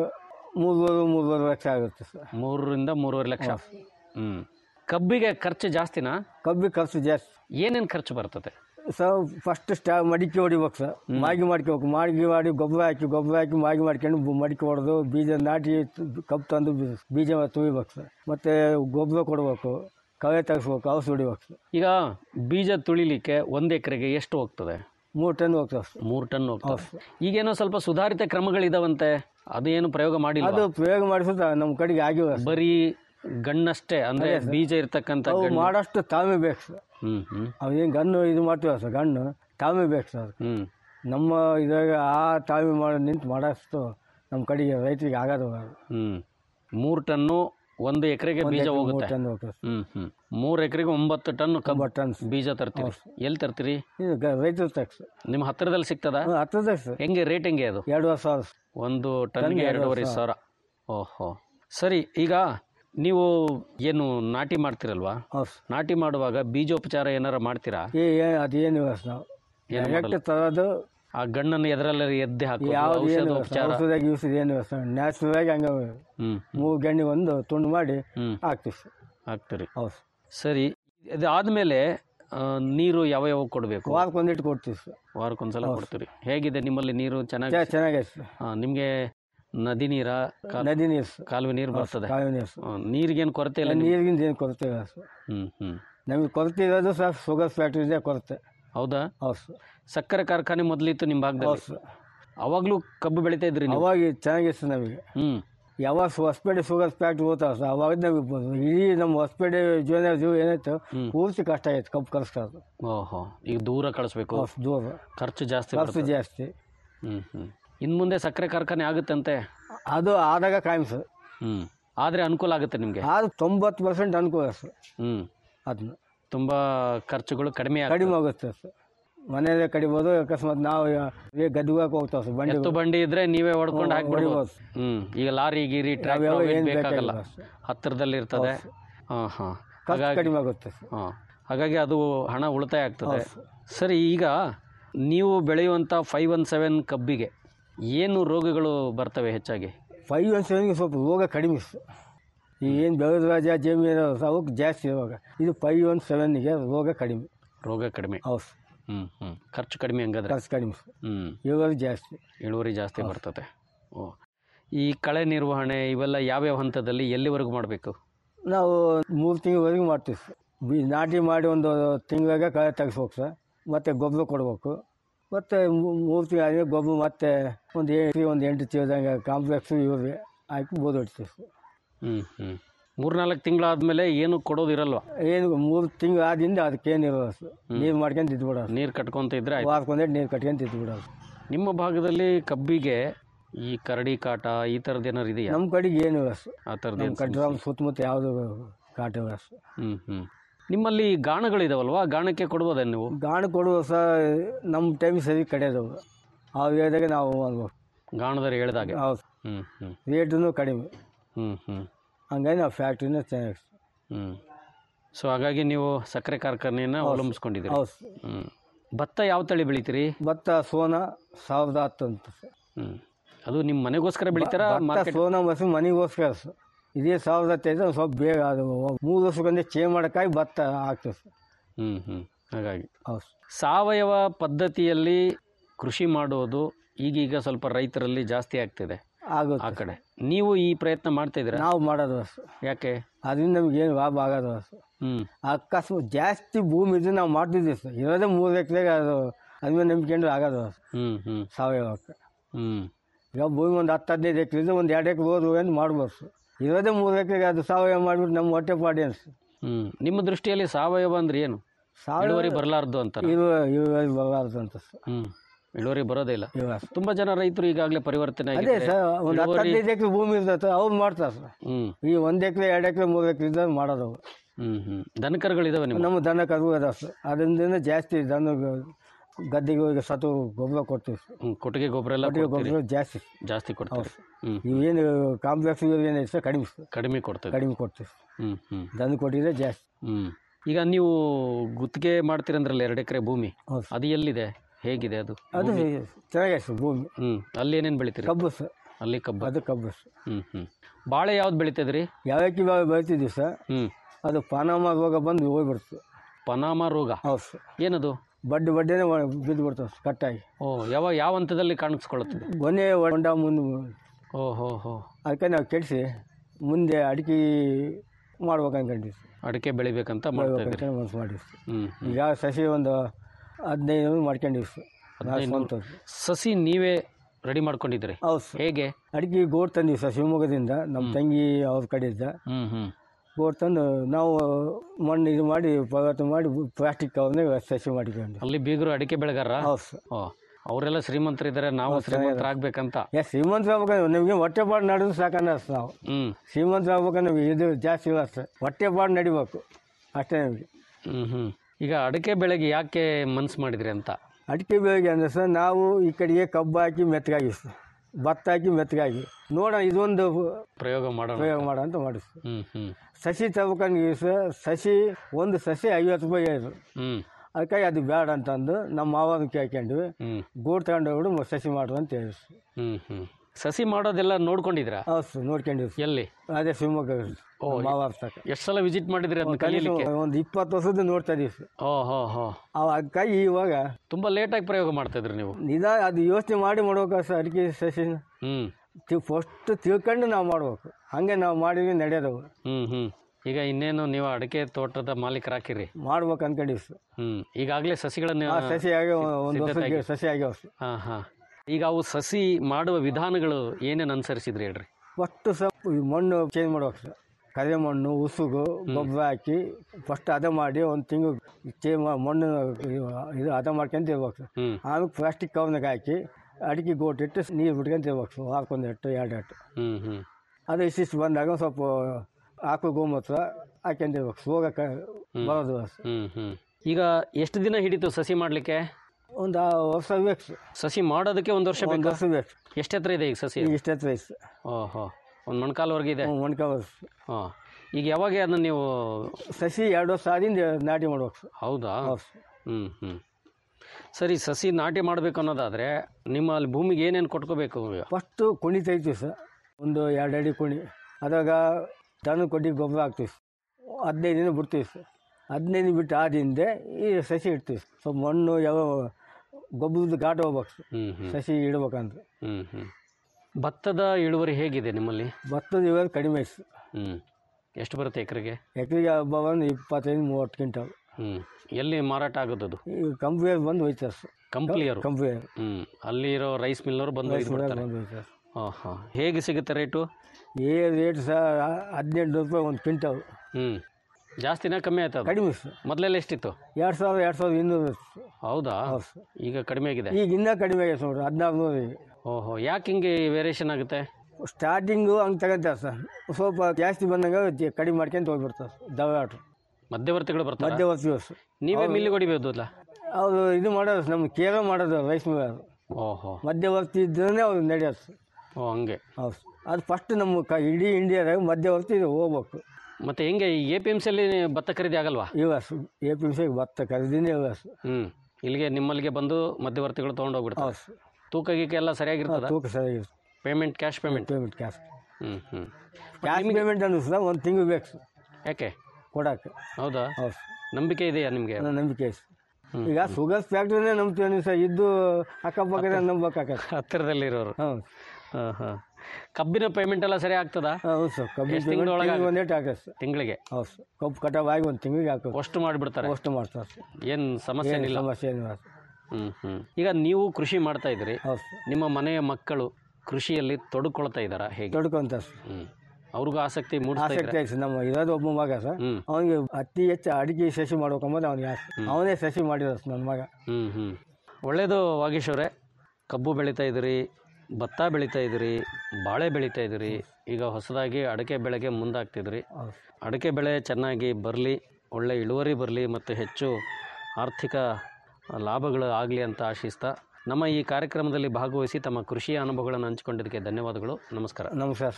ಮೂರುವರೆ ಮೂರುವರೆ ಲಕ್ಷ ಆಗುತ್ತೆ ಸರ್ ಮೂರರಿಂದ ಮೂರುವರೆ ಲಕ್ಷ ಹ್ಞೂ ಕಬ್ಬಿಗೆ ಖರ್ಚು ಜಾಸ್ತಿನಾ ಕಬ್ಬಿಗೆ ಖರ್ಚು ಜಾಸ್ತಿ ಏನೇನು ಖರ್ಚು ಬರ್ತದೆ ಸರ್ ಫಸ್ಟ್ ಸ್ಟಾ ಮಡಿಕೆ ಹೊಡಿಬೇಕು ಸರ್ ಮಾಗಿ ಮಾಡ್ಕೋಬೇಕು ಮಾಗಿ ಮಾಡಿ ಗೊಬ್ಬರ ಹಾಕಿ ಗೊಬ್ಬರ ಹಾಕಿ ಮಾಗಿ ಮಾಡ್ಕೊಂಡು ಬು- ಮಡಿಕೆ ಹೊಡೆದು ಬೀಜ ನಾಟಿ ತು- ಕಬ್ಬು ತಂದು ಬೀ- ಬೀಜ ತುಳಿಬೇಕು ಸರ್ ಮತ್ತು ಗೊಬ್ಬರ ಕೊಡಬೇಕು ಕಳೆ ತೆಗಿಸ್ಬೇಕು ಔಷಧಿ ಹೊಡಿಬೇಕು ಸರ್ ಈಗ ಬೀಜ ತುಳಿಲಿಕ್ಕೆ ಒಂದು ಎಕರೆಗೆ ಎಷ್ಟು ಹೋಗ್ತದೆ ಮೂರು ಟನ್ ಹೋಗ್ತದೆ ಸರ್ ಮೂರು ಟನ್ ಹೋಗ್ತದೆ ಈಗೇನೋ ಸ್ವಲ್ಪ ಸುಧಾರಿತ ಕ್ರಮಗಳಿದಾವಂತೆ ಅದೇನು ಪ್ರಯೋಗ ಮಾಡಿಲ್ಲ ಅದು ಪ್ರಯೋಗ ಮಾಡಿಸೋದು ನಮ್ಮ ಕಡೆಗೆ ಆಗಿಲ್ಲ ಸರ್. ಬರೀ ಗಣ್ಣಷ್ಟೇ ಅಂದ್ರೆ ಅದೇ ಸರ್. ಬೀಜ ಇರ್ತಕ್ಕಂಥ ಅವು ಗಣ್ಣು. ಮಾಡೋಷ್ಟು ತಾಳ್ಮೆ ಬೇಕು ಸರ್ ಹ್ಮ್ ಹ್ಮ್ ಅವೇನು ಗಣ್ಣು ಇದು ಮಾಡ್ತೀವ ಸರ್ ಗಣ್ಣು ತಾಳ್ಮೆ ಬೇಕು ಸರ್ ಹ್ಮ್ ನಮ್ಮ ಇದ್ರಾಗ ಆ ತಾಳ್ಮೆ ಮಾಡೋ ನಿಂತು ಮಾಡೋಷ್ಟು ನಮ್ಮ ಕಡೆಗೆ ರೈತರಿಗೆ ಆಗೋದು ಹ್ಮ್ ಮೂರು ಟನ್ನು ಒಂದು ಎಕರೆಗೆ ಒಂದು ಬೀಜ ಎಕರೆಗೆ ಮೂರು ಹೋಗುತ್ತೆ ಟನ್ ಹೋಗ್ತದೆ ಸರ್. ಹ್ಮ್ ಹ್ಮ್ ಮೂರು ಎಕರೆಗೆ ಒಂಬತ್ತು ಟನ್ ಕಬ್ಬು ಟನ್ ಬೀಜ ತರ್ತೀರಿ ಎಲ್ಲಿ ತರ್ತೀರಿ ಇದು ಗ- ರೈತರ ತಕ್ಕ ಸರ್ ನಿಮ್ಮ ಹತ್ತಿರದಲ್ಲಿ ಸಿಗ್ತದ ಹ್ಮ್, ಹತ್ತದ ಸರ್ ಹೆಂಗೆ ರೇಟ್ ಹೆಂಗೆ ಅದು ಎರಡುವರೆ ಸಾವಿರ ಸರ್. ಒಂದು ಟನ್ಗೆ ಟನ್ಗೆ ಎರಡೂವರೆ ಎರಡೂವರೆ ಸಾವಿರ ಓಹೋ ಸರಿ ಈಗ ನೀವು ಏನು ನಾಟಿ ಮಾಡ್ತಿರಲ್ವಾ ನಾಟಿ ಮಾಡುವಾಗ ಬೀಜೋಪಚಾರ ಏನಾರ ಮಾಡ್ತೀರಾ ಏ ಏ ಅದೇನಿಲ್ಲ ಸರ್ ನಾವು ಏನು ಡೈರೆಕ್ಟ್ ಮಾಡಲ್ಲ? ತರೋದು ಆ ಗಣ್ಣನ್ನು ಎದರಲ್ಲಿ ಎದ್ದೆ ಹಾಕೋದು ಯಾವ್ದು ಔಷಧ ಏನು ಉಪಚಾರ ಔಷಧಾಗಿ ಯೂಸಿದ ಏನು ಸರ್ ನ್ಯಾಚುರಲ್ ಆಗಿ ಹಂಗೆ ಹ್ಮ್ ಮೂರು ಗಣ್ಣಿ ಒಂದು ತುಂಡು ಮಾಡಿ ಹ್ಮ್ ಹಾಕ್ತೀವಿ ಸರ್ ಹಾಕ್ತೀರಿ ಹೌದು ಸರಿ ಇದಾದ್ಮೇಲೆ ಆ, ನೀರು ಯಾವ ಯಾವ ಕೊಡಬೇಕು ವಾರಕ್ಕೊಂದಿಟ್ಟು ಕೊಡ್ತೀವಿ ಸರ್ ವಾರಕ್ಕೊಂದ್ಸಲ ಹೌದು. ಕೊಡ್ತೀರಿ ಹೇಗಿದೆ ನಿಮ್ಮಲ್ಲಿ ನೀರು ಚೆನ್ನಾಗಿ ಚೆ- ಚೆನ್ನಾಗೈತೆ ಸರ್ ಆ, ನಿಮ್ಗೆ ನದಿ ನೀರ ನದಿ ನೀರು ಸರ್ ಕಾಲುವೆ ನೀರು ಹೌದು, ಬರ್ತದೆ ಕಾಲುವೆ ನೀರು ಸರ್ ಆ, ನೀರಿಗೇನು ಕೊರತೆ ಇಲ್ಲ ನಿಮ್ಗೆ? ನೀರಿಗಿಂದ ಏನು ಕೊರತೆ ಇಲ್ಲ ಸರ್ ಹ್ಮ್ ಹ್ಮ್ ನಮಗೆ ಕೊರತೆ ಇರೋದು ಸರ್ ಶುಗರ್ ಫ್ಯಾಕ್ಟ್ರಿದೇ ಕೊರತೆ ಹೌದಾ ಹೌದು ಸರ್ ಸಕ್ಕರೆ ಕಾರ್ಖಾನೆ ಮೊದಲಿತ್ತು ನಿಮ್ಮ ಹೌದು ಭಾಗದಲ್ಲಿ ಸರ್ ಅವಾಗ್ಲೂ ಕಬ್ಬು ಬೆಳಿತಾ ಇದ್ರಿ ನೀವು ಅವಾಗ ಚೆನ್ನಾಗಿತ್ತು ನಮಗೆ ಹ್ಮ್ ಯಾವಾಗ ಸು- ಹೊಸಪೇಟೆ ಶುಗರ್ ಫ್ಯಾಕ್ಟ್ರಿ ಹೋಗ್ತಾವ ಸರ್ ಅವಾಗ ನಮಗೆ ಬ- ಇಡೀ ನಮ್ಮ ಹೊಸಪೇಟೆ ಜೀವನ ಜೀವ ಏನಾಯ್ತು ಪೂರ್ತಿ ಕಷ್ಟ ಆಯ್ತು ಕಬ್ಬು ಕಲಿಸ್ತಾರೆ ಓಹೋ ಈಗ ದೂರ ಕಳಿಸ್ಬೇಕು ಹೌದು ದೂರ ಖರ್ಚು ಜಾಸ್ತಿ ಖರ್ಚು ಬರ್ತದೆ. ಜಾಸ್ತಿ ಹ್ಮ್ ಹ್ಮ್ ಇನ್ ಮುಂದೆ ಸಕ್ಕರೆ ಕಾರ್ಖಾನೆ ಆಗುತ್ತಂತೆ ಅದು ಆದಾಗ ಕಾಯಂ ಸರ್ ಹ್ಮ್ ಆದ್ರೆ ಅನುಕೂಲ ಆಗುತ್ತೆ ನಿಮ್ಗೆ ಆದ್ರೆ ತೊಂಬತ್ತು ಪರ್ಸೆಂಟ್ ಅನುಕೂಲ ಸರ್ ಹ್ಮ್ ಅದನ್ನ ತುಂಬಾ ಖರ್ಚುಗಳು ಕಡಿಮೆ ಆಗ್ತದೆ. ಕಡಿಮೆ ಆಗುತ್ತೆ ಸರ್ ಮನೆಯಲ್ಲೇ ಕಡಿಬೋದು ಅಕಸ್ಮಾತ್ ನಾವು ಗದ್ದೆಗೆ ಹೋಗ್ತಾವೆ ಸರ್ ಬಂಡಿ ಎತ್ತು ಬಂಡಿ ಇದ್ರೆ ನೀವೇ ಹೊಡ್ಕೊಂಡು ಹ್ಮ್, ಹಾಕ್ಬಿಡ್ಬೋದು ಹೊಡಿಬೋದು. ಹ್ಮ್ ಈಗ ಲಾರಿ ಗೀರಿ ನಾವ್ಯಾವ ಟ್ರ್ಯಾಕ್ಟರ್ ಏನ್ ಬೇಕಾಗಲ್ಲ ಬೇಕಾಗಿಲ್ಲ ಹತ್ತಿರದಲ್ಲಿ ಇರ್ತದೆ ಹಾ ಹಾ ಖರ್ಚು ಹಾಗಾಗಿ ಕಡಿಮೆ ಆಗುತ್ತೆ ಸರ್ ಹಾ ಹಾಗಾಗಿ ಅದು ಹಣ ಉಳಿತಾಯ ಆಗ್ತದೆ ಹೌದು. ಸರಿ ಈಗ ನೀವು ಬೆಳೆಯುವಂಥ ಫೈವ್ ಒನ್ ಸೆವೆನ್ ಕಬ್ಬಿಗೆ ಏನು ರೋಗಗಳು ಬರ್ತವೆ ಹೆಚ್ಚಾಗಿ ಫೈವ್ ಒನ್ ಸೆವೆನ್ಗೆ ಸ್ವಲ್ಪ ರೋಗ ಕಡಿಮೆ ಸರ್ ಈ ಏನು ಬೆಳೆದ ರಾಜ ಜಮೀನು ಅವಕ್ಕೆ ಜಾಸ್ತಿ ಇವಾಗ ಇದು ಫೈವ್ ಒನ್ ಸೆವೆನ್ಗೆ ರೋಗ ಕಡಿಮೆ ರೋಗ ಕಡಿಮೆ ಹೌದು ಹ್ಮ್ ಹ್ಮ್ ಖರ್ಚು ಕಡಿಮೆ ಹಂಗಾದ್ರೆ ಖರ್ಚು ಕಡಿಮೆ ಸರ್ ಹ್ಮ್ ಇಳುವರಿ ಜಾಸ್ತಿ ಇಳುವರಿ ಜಾಸ್ತಿ ಬರ್ತದೆ ಓ ಈ ಕಳೆ ನಿರ್ವಹಣೆ ಇವೆಲ್ಲ ಯಾವ್ಯಾವ ಹಂತದಲ್ಲಿ ಎಲ್ಲಿವರೆಗೂ ಮಾಡಬೇಕು ನಾವು ಮೂರು ತಿಂಗಳವರೆಗೂ ಮಾಡ್ತೀವಿ ಸರ್ ಬಿ ನಾಟಿ ಮಾಡಿ ಒಂದು ತಿಂಗಳಾಗ ಕಳೆ ತೆಗಿಸ್ಬೇಕು ಸರ್ ಮತ್ತು ಗೊಬ್ಬರ ಕೊಡಬೇಕು ಮತ್ತು ಮೂರು ತಿಂಗಳು ಆದ್ಮೇಲೆ ಗೊಬ್ಬರ ಮತ್ತೆ ಒಂದು ಎಂಟು ಒಂದು ಎಂಟು ತಿಂಗಳಂಗೆ ಕಾಂಪ್ಲೆಕ್ಸು ಇವ್ರಿಗೆ ಹಾಕಿ ಬೋದ್ ಹೊಡಿತೀವಿ ಸರ್ ಹ್ಮ್ ಹ್ಮ್ ಮೂರ್ನಾಲ್ಕು ತಿಂಗಳಾದ್ಮೇಲೆ ಏನು ಕೊಡೋದಿರಲ್ವಾ ಏನು ಮೂರು ತಿಂಗಳು ಆದಿಂದ ಅದಕ್ಕೆ ಏನಿರೋಲ್ಲ ಸರ್ ನೀರು ಮಾಡ್ಕೊಂಡು ಇದ್ಬಿಡೋದು ನೀರು ಕಟ್ಕೊಂತ ಇದ್ರೆ ಆಯ್ತು. ವಾರಕ್ಕೊಂದೇ ನೀರು ಕಟ್ಕೊಂಡು ಇದ್ಬಿಡೋದು ನಿಮ್ಮ ಭಾಗದಲ್ಲಿ ಕಬ್ಬಿಗೆ ಈ ಕರಡಿ ಕಾಟ ಈ ಥರದ್ದು ಏನಾರು ಇದೆಯಾ ನಮ್ಮ ಕಡೆಗೆ ಏನಿಲ್ಲ ಸರ್ ಆ ಥರದ್ದು ನಮ್ಮ ಕಡ್ರ ಸುತ್ತಮುತ್ತ ಯಾವುದು ಕಾಟ ಇಲ್ಲ ಸರ್ ಹ್ಮ್ ಹ್ಮ್ ನಿಮ್ಮಲ್ಲಿ ಗಾಣಗಳಿದಾವಲ್ವಾ ಗಾಣಕ್ಕೆ ಕೊಡ್ಬೋದ ನೀವು ಗಾಣ ಕೊಡುವ ಸರ್ ನಮ್ಮ ಟೈಮ್ ಸರಿ ಕಡಿಯೋದು ಅವು ಹೇಳಿದಾಗ ನಾವು ಮಾಡ್ಬೇಕು ಗಾಣದಲ್ಲಿ ಹೇಳ್ದಾಗೆ ಹೌದು ಹ್ಮ್ ಹ್ಮ್ ರೇಟೂ ಕಡಿಮೆ ಹ್ಮ್ ಹ್ಮ್ ಹಂಗಾಗಿ ನಾವು ಫ್ಯಾಕ್ಟ್ರಿನ ಚೆನ್ನಾಗಿ ಹ್ಮ್ ಸೊ ಹಾಗಾಗಿ ನೀವು ಸಕ್ಕರೆ ಕಾರ್ಖಾನೆಯನ್ನ ಹೌದು. ಅವಲಂಬಿಸ್ಕೊಂಡಿದ್ದೀರಿ ಹೌದು. ಹ್ಮ್ ಭತ್ತ ಯಾವ ತಳಿ ಬೆಳಿತೀರಿ ಭತ್ತ ಸೋನ ಸಾವಿರದ ಹತ್ತು ಅಂತ ಸರ್ ಹ್ಮ್ ಅದು ನಿಮ್ಮ ಮನೆಗೋಸ್ಕರ ಬೆಳಿತಾರಾ ಭತ್ತ ಮಾರ್ಕೆಟ್ ಸೋನ ಬಸ್ ಮನೆಗೋಸ್ಕರ ಸರ್ ಇದೇ ಸಾವಿರದ ಹತ್ತೈದು ಒಂದು ಸ್ವಲ್ಪ ಬೇಗ ಅದು ಮೂರು ವರ್ಷಕ್ಕೊಂದೇ ಚೇಂಜ್ ಮಾಡೋಕ್ಕಾಗಿ ಭತ್ತ ಆಗ್ತದೆ ಸರ್ ಹ್ಮ್ ಹ್ಮ್ ಹಾಗಾಗಿ ಹೌದು ಸಾವಯವ ಪದ್ಧತಿಯಲ್ಲಿ ಕೃಷಿ ಮಾಡೋದು ಈಗೀಗ ಸ್ವಲ್ಪ ರೈತರಲ್ಲಿ ಜಾಸ್ತಿ ಆಗ್ತಿದೆ ಆಗುತ್ತೆ ಆ ಕಡೆ ನೀವು ಈ ಪ್ರಯತ್ನ ಮಾಡ್ತಾ ಇದ್ದೀರಾ ನಾವು ಮಾಡೋದು ಸರ್ ಯಾಕೆ ಅದರಿಂದ ನಮ್ಗೆ ಏನು ಲಾಭ ಆಗೋದು ಸರ್ ಹ್ಮ್ ಅಕಸ್ಮಾತ್ ಜಾಸ್ತಿ ಭೂಮಿ ಇದ್ರೆ ನಾವು ಮಾಡ್ತಿದ್ದೀವಿ ಸರ್ ಇರೋದೇ ಮೂರು ಎಕರೆಗೆ ಅದು ಅದ್ಮೇಲೆ ನಂಬಿಕೊಂಡು ಆಗೋದು ಸರ್ ಹ್ಮ್ ಹ್ಮ್ ಸಾವಯವಕ್ಕೆ ಹ್ಮ್ ಈಗ ಭೂಮಿ ಒಂದು ಹತ್ತು ಹದಿನೈದು ಎಕರೆ ಇದ್ರೆ ಒಂದು ಎರಡು ಎಕರೆ ಹೋದ್ರು ಅಂತ ಮಾಡ್ಬೋದು ಸರ್ ಇರೋದೇ ಮೂರು ಎಕರೆಗೆ ಅದು ಸಾವಯವ ಮಾಡಿಬಿಟ್ಟು ನಮ್ಮ ಹೊಟ್ಟೆ ಪಾಡಿ ಅನ್ಸುತ್ತೆ ಹ್ಮ್ ನಿಮ್ಮ ದೃಷ್ಟಿಯಲ್ಲಿ ಸಾವಯವ ಅಂದ್ರೆ ಏನು ಸಾವಯವ- ಇಳುವರಿ ಬರಲಾರ್ದು ಅಂತಾರೆ ಇಳುವ ಇಳುವರಿ ಬರಲಾರ್ದು ಅಂತ ಸರ್ ಹ್ಮ್ ಇಳುವರಿ ಬರೋದೇ ಇಲ್ಲ ಇಲ್ಲ ತುಂಬಾ ಜನ ರೈತರು ಈಗಾಗಲೇ ಪರಿವರ್ತನೆ ಅದೇ ಆಗಿದ್ದಾರೆ. ಸರ್ ಒಂದು ಹತ್ತು ಇಳುವರಿ- ಹದಿನೈದು ಎಕರೆ ಭೂಮಿ ಇರ್ತೈತೆ ಅವ್ರು ಮಾಡ್ತಾರೆ ಸರ್ ಹ್ಮ್ ಈ ಒಂದು ಎಕರೆ ಎರಡು ಎಕರೆ ಮೂರು ಎಕರೆ ಇದ್ದಾಗ ಮಾಡೋದು ಅವ್ರು ಹ್ಮ್ ಹ್ಮ್ ದನಕರುಗಳಿದಾವೆ ನಿಮ್ಮ ನಮ್ಮ ದನ ಕರು ಅದಾವೆ ಸರ್ ಅದರಿಂದ ಜಾಸ್ತಿ ದನ ಗದ್ದೆಗೆ ಹೋಗಿ ಸತು ಗೊಬ್ಬರ ಕೊಡ್ತೀವಿ ಸರ್ ಹ್ಮ್, ಕೊಟ್ಟಿಗೆ ಗೊಬ್ಬರ ಎಲ್ಲ ಕೊಟ್ಟಿಗೆ ಕೊಡ್ತೀರಿ? ಗೊಬ್ಬರ ಜಾಸ್ತಿ ಜಾಸ್ತಿ ಕೊಡ್ತಾರೆ ಹ್ಮ್ ಇವೇನು ಕಾಂಪ್ಲೆಕ್ಸ್ ಏನೈತೆ ಸರ್ ಕಡಿಮೆ ಸರ್ ಕಡಿಮೆ ಕೊಡ್ತದೆ ಕಡಿಮೆ ಕೊಡ್ತೀವಿ ಹ್ಮ್ ಹ್ಮ್ ದನ ಕೊಟ್ಟಿದ್ರೆ ಜಾಸ್ತಿ ಹ್ಮ್ ಈಗ ನೀವು ಗುತ್ತಿಗೆ ಮಾಡ್ತೀರಂದ್ರಲ್ಲ ಎರಡು ಎಕರೆ ಭೂಮಿ ಹೌದು. ಅದು ಎಲ್ಲಿದೆ ಹೇಗಿದೆ ಅದು ಅದು ಭೂಮಿ? ಚೆನ್ನಾಗಿದೆ ಸರ್ ಭೂಮಿ ಹ್ಮ್ ಅಲ್ಲಿ ಏನೇನು ಬೆಳಿತೀರಿ ಕಬ್ಬು ಸರ್ ಅಲ್ಲಿ ಕಬ್ಬು ಅದು ಕಬ್ಬು ಸರ್ ಹ್ಮ್ ಹ್ಮ್ ಬಾಳೆ ಯಾವ್ದು ಬೆಳಿತಿದ್ರಿ ಯಾವಕ್ಕೆ ಇವಾಗ ಬೆಳಿತಿದ್ವಿ ಸರ್ ಹ್ಮ್ ಅದು ಪನಾಮ ರೋಗ ಬಂದು ಹೋಗ್ಬಿಡ್ತು ಪನಾಮ ರೋಗ ಹೌದು ಸರ್ ಏನದು ಬಡ್ಡಿ ಬಡ್ಡಿನೇ ಬಿದ್ದು ಬಿಡ್ತಾವೆ ಸರ್ ಕಟ್ಟಾಗಿ ಓ ಯಾವ ಯಾವ ಹಂತದಲ್ಲಿ ಕಾಣಿಸ್ಕೊಳ್ಳುತ್ತದೆ ಗೊನೆ ಹೊಂಡ ಮುಂದೆ ಓ ಹೋ ಹೋ ಅದಕ್ಕೆ ನಾವು ಕೆಡಿಸಿ ಮುಂದೆ ಅಡಿಕೆ ಮಾಡ್ಬೇಕು ಅನ್ಕೊಂಡಿವಿ ಸರ್ ಅಡಿಕೆ ಬೆಳಿಬೇಕಂತ ಮಾಡ್ತಾ ಇದ್ರಿ ಬೆಳಿಬೇಕಂತ ಮನಸ್ಸು ಮಾಡಿವಿ ಸರ್ ಹ್ಮ್ ಹ್ಮ್. ಈಗ ಸಸಿ ಒಂದು ಹದಿನೈದು ಮಾಡ್ಕೊಂಡಿವಿ ಸರ್ ನಾವು ಹದಿನೈದು ಸ್ವಂತದ್ದು. ಸಸಿ ನೀವೇ ರೆಡಿ ಮಾಡ್ಕೊಂಡಿದ್ರಿ ಹೌದು ಸರ್ ಹೇಗೆ ಅಡಿಕೆ ಗೋಡ್ ತಂದೀವಿ ಸರ್ ಶಿವಮೊಗ್ಗದಿಂದ ನಮ್ಮ ತಂಗಿ ಅವ್ರ ಕಡೆಯಿಂದ ಹ್ಮ್ ಹ್ಮ್ ಗೋಡ್ ತಂದು ನಾವು ಮಣ್ಣು ಇದು ಮಾಡಿ ಪದಾರ್ಥ ಮಾಡಿ ಪ್ಲಾಸ್ಟಿಕ್ ಕವರ್ನಾಗ ಸಸಿ ಮಾಡಿಕೊಂಡು ಅಲ್ಲಿ ಬೀಗರು ಅಡಿಕೆ ಬೆಳೆಗಾರ ಹೌದು ಸರ್ ಓ ಅವರೆಲ್ಲ ಶ್ರೀಮಂತರಿದ್ದಾರೆ ನಾವು ಶ್ರೀಮಂತರಾಗ್ಬೇಕಂತ ಯಾ ಶ್ರೀಮಂತ ಆಗ್ಬೇಕಂದ್ರೆ ನಮಗೆ ಹೊಟ್ಟೆ ಪಾಡು ನಡೆದು ಸಾಕನ್ನ ನಾವು ಹ್ಮ್ ಶ್ರೀಮಂತ ಆಗ್ಬೇಕಂದ್ರೆ ನಮಗೆ ಇದು ಜಾಸ್ತಿ ಇಲ್ಲ ಸರ್ ಹೊಟ್ಟೆ ಪಾಡು ನಡಿಬೇಕು ಅಷ್ಟೇ ನಮಗೆ ಹ್ಮ್ ಹ್ಮ್ ಈಗ ಅಡಿಕೆ ಬೆಳೆಗೆ ಯಾಕೆ ಮನ್ಸು ಮಾಡಿದ್ರಿ ಅಂತ ಅಡಿಕೆ ಬೆಳೆಗೆ ಅಂದರೆ ಸರ್ ನಾವು ಈ ಕಡೆಗೆ ಕಬ್ಬು ಹಾಕಿ ಮೆತ್ತಗಾಗಿ ಸರ್ ಭತ್ತ ಹಾಕಿ ಮೆತ್ತಗಾಗಿ ನೋಡೋಣ ಇದೊಂದು ಪ್ರಯೋಗ ಮಾಡೋಣ ಪ್ರಯೋಗ ಮಾಡೋ ಅಂತ ಮಾಡಿ ಸರ್ ಹ್ಮ್ ಹ್ಮ್ ಸಸಿ ತಗೋಕಂಗೆ ಸರ್ ಸಸಿ ಒಂದು ಸಸಿ ಐವತ್ತು ರೂಪಾಯಿ ಆಯಿತು ಹ್ಮ್ ಅದಕ್ಕಾಗಿ ಅದು ಬೇಡ ಅಂತಂದು ನಮ್ಮ ಮಾವನ ಕೇಳ್ಕೊಂಡ್ವಿ ಹ್ಮ್ ಗೂಡು ತಗೊಂಡೋಗ್ಬಿಡು ಸಸಿ ಮಾಡು ಅಂತ ಹೇಳಿ ಸರ್ ಹ್ಮ್ ಹ್ಮ್ ಸಸಿ ಮಾಡೋದೆಲ್ಲ ನೋಡ್ಕೊಂಡಿದ್ರಾ ಹೌದು ಸರ್ ನೋಡ್ಕೊಂಡಿವಿ ಸರ್ ಎಲ್ಲಿ ಅದೇ ಶಿವಮೊಗ್ಗ ಓ, ಮಾವ ತಕ ಎಷ್ಟು ಸಲ ವಿಸಿಟ್ ಮಾಡಿದ್ರಿ ಅದನ್ನ ಕಲೀಲಿಕ್ಕೆ ಒಂದು ಇಪ್ಪತ್ತು ವರ್ಷದ ನೋಡ್ತಾ ಇದೀವಿ ಸರ್ ಓ ಹೋ ಹೋ ಅವ್ ಅದಕ್ಕಾಗಿ ಇವಾಗ ತುಂಬಾ ಲೇಟಾಗಿ ಪ್ರಯೋಗ ಮಾಡ್ತಾ ಇದ್ರಿ ನೀವು ನಿದಾ ಅದು ಯೋಚನೆ ಮಾಡಿ ಮಾಡ್ಬೇಕು ಸರ್ ಅಡಿಕೆ ಸಸಿನ ಹ್ಮ್ ಫಸ್ಟ್ ತಿಳ್ಕೊಂಡು ನಾವು ಮಾಡ್ಬೇಕು ಹಂಗೆ ನಾವು ಮಾಡಿದ್ವಿ ನಡೆಯೋದವು ಹ್ಮ್ ಹ್ಮ್ ಈಗ ಇನ್ನೇನು ನೀವು ಅಡಿಕೆ ತೋಟದ ಮಾಲೀಕರಾಕಿರಿ ಮಾಡ್ಬೇಕು ಅನ್ಕೊಂಡಿವಿ ಸರ್ ಹ್ಮ್ ಈಗಾಗಲೇ ಸಸಿಗಳನ್ನು ಆ, ಸಸಿ ಆಗಿ ಒಂದು ವರ್ಷ ಸಿದ್ಧತೆ ಗಿ- ಸಸಿ ಆಗ್ಯಾವ ಸರ್ ಹಾ ಹಾ ಈಗ ಅವು ಸಸಿ ಮಾಡುವ ವಿಧಾನಗಳು ಏನೇನು ಅನುಸರಿಸಿದ್ರಿ ಹೇಳ್ರಿ ಫಸ್ಟ್ ಸ್ವಲ್ಪ ಈ ಮಣ್ಣು ಚೇಂಜ್ ಮಾಡ್ಬೇಕು ಸರ್ ಕರೆ ಮಣ್ಣು ಉಸುಗು ಗೊಬ್ಬರ ಹಾಕಿ ಫಸ್ಟ್ ಹದ ಮಾಡಿ ಒಂದು ತಿಂಗಳು ಚೇಂಜ್ ಮಣ್ಣು ಇದು ಹದ ಮಾಡ್ಕೊಂತ ಇರ್ಬೇಕು ಸರ್ ಹ್ಮ್ ಆಮೇಲೆ ಪ್ಲಾಸ್ಟಿಕ್ ಕವರ್ನಾಗ ಹಾಕಿ ಅಡಿಕೆ ಗೋಟ್ ಇಟ್ಟು ನೀರು ಬಿಟ್ಕೊಂತ ಇರ್ಬೇಕು ಸರ್ ವಾರಕ್ಕೊಂದು ಎಟ್ಟು ಎರಡು ಎಟ್ಟು ಹ್ಮ್ ಹ್ಮ್ ಅದು ಇಷ್ಟಿಷ್ಟು ಬಂದಾಗ ಒಂದ್ ಸ್ವಲ್ಪ ಆಕು ಗೋಮೂತ್ರ ಹಾಕ್ಯಂತ ಇರ್ಬೇಕು ಸೋಗ ಕ ಬರೋದು ಸರ್ ಹ್ಮ್ ಹ್ಮ್ ಈಗ ಎಷ್ಟು ದಿನ ಹಿಡಿತು ಸಸಿ ಮಾಡ್ಲಿಕ್ಕೆ ಒಂದು ಆ ವರ್ಷ ಬೇಕು ಸರ್ ಸಸಿ ಮಾಡೋದಕ್ಕೆ ಒಂದು ವರ್ಷ ಒಂದು ಬೇಕು ವರ್ಷ ಬೇಕು ಎಷ್ಟು ಎತ್ತರ ಇದೆ ಈಗ ಸಸಿ ಈಗ ಇಷ್ಟು ಎತ್ತರ ಐತೆ ಸರ್ ಓಹೋ ಒಂದು ಮೊಣಕಾಲ್ವರೆಗೆ ಇದೆ ಮೊಣ್ಕಾಲ ಹಾಂ ಈಗ ಯಾವಾಗ ಅದನ್ನ ನೀವು ಸಸಿ ಎರಡು ವರ್ಷ ಆದಿಂದ ನಾಟಿ ಮಾಡ್ಬೇಕು ಸರ್ ಹೌದಾ ಹೌದು ಸರ್. ಹ್ಞೂ ಹ್ಞೂ ಸರಿ ಸಸಿ ನಾಟಿ ಮಾಡಬೇಕು ಅನ್ನೋದಾದರೆ ನಿಮ್ಮ ಅಲ್ಲಿ ಭೂಮಿಗೆ ಏನೇನು ಕೊಟ್ಕೋಬೇಕು ಫಸ್ಟು ಕುಣಿ ತೆಗಿತೀವಿ ಸರ್ ಒಂದು ಎರಡು ಅಡಿ ಕುಣಿ ಅದಾಗ ದನ ಕೊಟ್ಟು ಗೊಬ್ಬರ ಹಾಕ್ತೀವಿ ಸರ್. ಹದಿನೈದು ದಿನ ಬಿಡ್ತೀವಿ ಸರ್ ಹದಿನೈದು ದಿನ ಬಿಟ್ಟು ಆದಿಂದ ಈ ಸಸಿ ಇಡ್ತೀವಿ ಸರ್. ಸ್ವಲ್ಪ ಮಣ್ಣು ಯಾವ ಗೊಬ್ಬರದ ಘಾಟ ಹೋಗ್ಬೇಕು ಸರ್. ಹ್ಞೂ ಹ್ಞೂ ಸಸಿ ಇಡ್ಬೇಕಂತ ಹ್ಞೂ ಹ್ಞೂ ಭತ್ತದ ಇಳುವರಿ ಹೇಗಿದೆ ನಿಮ್ಮಲ್ಲಿ ಭತ್ತದ ಇವಾಗ ಕಡಿಮೆ ಐತೆ ಸರ್ ಹ್ಞೂ ಎಷ್ಟು ಬರುತ್ತೆ ಎಕರೆಗೆ ಎಕರೆಗೆ ಹಬ್ಬ ಬಂದು ಇಪ್ಪತ್ತೈದು ಮೂವತ್ತು ಕ್ವಿಂಟಲ್ ಹ್ಞೂ ಎಲ್ಲಿ ಮಾರಾಟ ಆಗೋದದು ಈ ಕಂಪ್ನಿಯವ್ರು ಬಂದು ಹೋಯ್ತಾರೆ ಸರ್ ಕಂಪ್ನಿಯವರು ಕಂಪ್ನಿಯವ್ರು ಹ್ಞೂ ಅಲ್ಲಿರೋ ರೈಸ್ ಮಿಲ್ಲವರು ಬಂದು ರೈಸ್ ಒಯ್ದು ಮಿಲ್ಲರ್ ಬಿಡ್ತಾರೆ ಬಂದು ಹೋಯ್ತಾರೆ ಹಾಂ ಹಾಂ ಹೇಗೆ ಸಿಗುತ್ತೆ ರೇಟು ಏ ರೇಟ್ ಸರ್ ಹದಿನೆಂಟು ರೂಪಾಯಿ ಒಂದು ಕ್ವಿಂಟಲ್ ಹ್ಞೂ ಜಾಸ್ತಿನಾ ಕಮ್ಮಿ ಆಯ್ತು ಕಡಿಮೆ ಸರ್ ಮೊದಲೆಲ್ಲ ಎಷ್ಟಿತ್ತು ಎರಡು ಸಾವಿರ ಎರಡು ಸಾವಿರದ ಇನ್ನೂರು ಇತ್ತು ಸರ್. ಹೌದಾ ಹೌದು ಸರ್. ಈಗ ಕಡಿಮೆ ಆಗಿದೆ ಈಗ ಇನ್ನೂ ಕಡಿಮೆ ಆಗೈತೆ ನೋಡ್ರಿ ಹದಿನಾರು ನೂರು ಈಗ ಓಹೋ ಯಾಕೆ ಹಿಂಗೆ ವೇರಿಯೇಷನ್ ಆಗುತ್ತೆ ಸ್ಟಾರ್ಟಿಂಗು ಹಂಗೆ ತಗೊಂತಾರೆ ಸರ್ ಸ್ವಲ್ಪ ಜಾಸ್ತಿ ಬಂದಾಗ ಜ- ಕಡಿಮೆ ಮಾಡ್ಕೊಂತ ಹೋಗ್ಬಿಡ್ತಾರೆ ದವಾಟು ಮಧ್ಯವರ್ತಿಗಳು ಬರ್ತಾರೆ ಮಧ್ಯವರ್ತಿ ಸರ್ ನೀವೇ ಅವ್ರು- ಮಿಲ್ಲಿಗೆ ಹೊಡಿಬೋದಲ್ಲ ಅವರು ಇದು ಮಾಡೋದು ನಮ್ಮ ಕೇರ ಮಾಡೋದು ರೈಸ್ ಮಿಲ್ ಓಹೋ ಮಧ್ಯವರ್ತಿ ಇದ್ರೇ ಅವ್ರು ನಡೆಯೋದು ಸರ್ ಓ ಹಂಗೆ ಹೌದು ಸರ್. ಅದು ಫಸ್ಟ್ ನಮ್ಮ ಕ ಇಡೀ ಇಂಡಿಯಾದಾಗ ಮಧ್ಯವರ್ತಿ ಇದು ಹೋಗ್ಬೇಕು ಮತ್ತೆ ಹೆಂಗೆ ಎ ಪಿ ಎಮ್ ಸಿಯಲ್ಲಿ ಭತ್ತ ಖರೀದಿ ಆಗಲ್ವಾ ಇವ ಸರ್ ಎ ಪಿ ಎಮ್ ಸಿಗೆ ಭತ್ತ ಖರೀದಿನೇ ಇವ ಸರ್ ಹ್ಞೂ ಇಲ್ಲಿಗೆ ನಿಮ್ಮಲ್ಲಿಗೆ ಬಂದು ಮಧ್ಯವರ್ತಿಗಳು ತೊಗೊಂಡೋಗ್ಬಿಡ್ತಾರೆ ಹೌದು ಸರ್ ತೂಕ ಗೀಕ ಎಲ್ಲ ಸರಿಯಾಗಿರ್ತದ ತೂಕ ಸರಿಯಾಗಿರುತ್ತೆ payment cash payment payment cash ಹ್ಞೂ ಹ್ಞೂ ಕ್ಯಾಶ್ ಪೇಮೆಂಟ್ ಅಂದ್ರೆ ಸರ್ ಒಂದು ತಿಂಗಳು ಬೇಕು ಸರ್ ಯಾಕೆ ಕೊಡಕ್ಕೆ ಹೌದಾ ಹೌದು ಸರ್ ನಂಬಿಕೆ ಇದೆಯಾ ನಿಮಗೆ ನನ್ನ ನಂಬಿಕೆ ಐತೆ ಸರ್ ಈಗ ಸುಗರ್ ಫ್ಯಾಕ್ಟ್ರಿನೇ ನಂಬ್ತೀವಿ ನೀವು ಸರ್ ಇದ್ದು ಅಕ್ಕಪಕ್ಕದ ನಂಬಕ್ಕಾಗತ್ತೆ ಹತ್ತಿರದಲ್ಲಿರೋರು ಹೌದು ಹಾಂ ಹಾಂ ಕಬ್ಬಿನ ಪೇಮೆಂಟ್ ಎಲ್ಲ ಸರಿ ಆಗ್ತದಾ ಹೌದು ಸರ್ ಕಬ್ಬಿನ ಎಷ್ಟ್ ತಿಂಗ್ಳೊಳಗೆ ತಿಂಗಳು ಒಂದೇ ಹಾಕತ್ತೆ ಸರ್ ತಿಂಗಳಿಗೆ ಹೌದು ಸರ್ ಕಬ್ಬು ಕಟಾವ್ ಆಗಿ ಒಂದು ತಿಂಗಳಿಗೆ ಹಾಕೋದು ಅಷ್ಟು ಮಾಡಿಬಿಡ್ತಾರೆ ಅಷ್ಟು ಮಾಡ್ತಾರೆ ಸರ್ ಏನು ಸಮಸ್ಯೆ ಏನು ಏನಿಲ್ಲ ಸಮಸ್ಯೆ ಏನಿಲ್ಲ ಸರ್ ಹ್ಞೂ ಹ್ಞೂ ಈಗ ನೀವು ಕೃಷಿ ಮಾಡ್ತಾ ಇದ್ದೀರಿ ಹೌದು ಸರ್ ನಿಮ್ಮ ಮನೆಯ ಮಕ್ಕಳು ಕೃಷಿಯಲ್ಲಿ ತೊಡಕೊಳ್ತಾ ಇದ್ದಾರಾ ಹೇಗೆ ತೊಡ್ಕೊಂತ ಸರ್ ಹ್ಞೂ ಅವ್ರಿಗೂ ಆಸಕ್ತಿ ಮೂಡಿಸ್ತಾ ಆಸಕ್ತಿ ಇದ್ದಾರೆ ಐತೆ ಸರ್ ನಮ್ಮ ಇರೋದು ಒಬ್ಬ ಮಗ ಸರ್ ಹ್ಞೂ ಅವನಿಗೆ ಅತಿ ಹೆಚ್ಚು ಅಡಿಗೆ ಸಸಿ ಮಾಡ್ಬೇಕಂಬುದು ಅವನಿಗೆ ಆಸೆ ಅವನೇ ಸಸಿ ಮಾಡಿದ ನನ್ನ ಮಗ ಹ್ಞೂ ಹ್ಞೂ ಒಳ್ಳೆಯದು ವಾಗೀಶ್ ಅವರೇ ಕಬ್ಬು ಬೆಳೀತಾ ಇದ್ದೀರಿ ಭತ್ತ ಬೆಳೀತಾ ಇದ್ದೀರಿ ಬಾಳೆ ಬೆಳೀತಾ ಇದ್ದೀರಿ ಈಗ ಹೊಸದಾಗಿ ಅಡಿಕೆ ಬೆಳೆಗೆ ಮುಂದಾಗ್ತಿದ್ರಿ ಹೌದು. ಅಡಿಕೆ ಬೆಳೆ ಚೆನ್ನಾಗಿ ಬರಲಿ ಒಳ್ಳೆ ಇಳುವರಿ ಬರಲಿ ಮತ್ತು ಹೆಚ್ಚು ಆರ್ಥಿಕ ಲಾಭಗಳು ಆಗಲಿ ಅಂತ ಆಶಿಸ್ತಾ ನಮ್ಮ ಈ ಕಾರ್ಯಕ್ರಮದಲ್ಲಿ ಭಾಗವಹಿಸಿ ತಮ್ಮ ಕೃಷಿಯ ಅನುಭವಗಳನ್ನು ಹಂಚಿಕೊಂಡಿದ್ದಕ್ಕೆ ಧನ್ಯವಾದಗಳು ನಮಸ್ಕಾರ ನಮಸ್ಕಾರ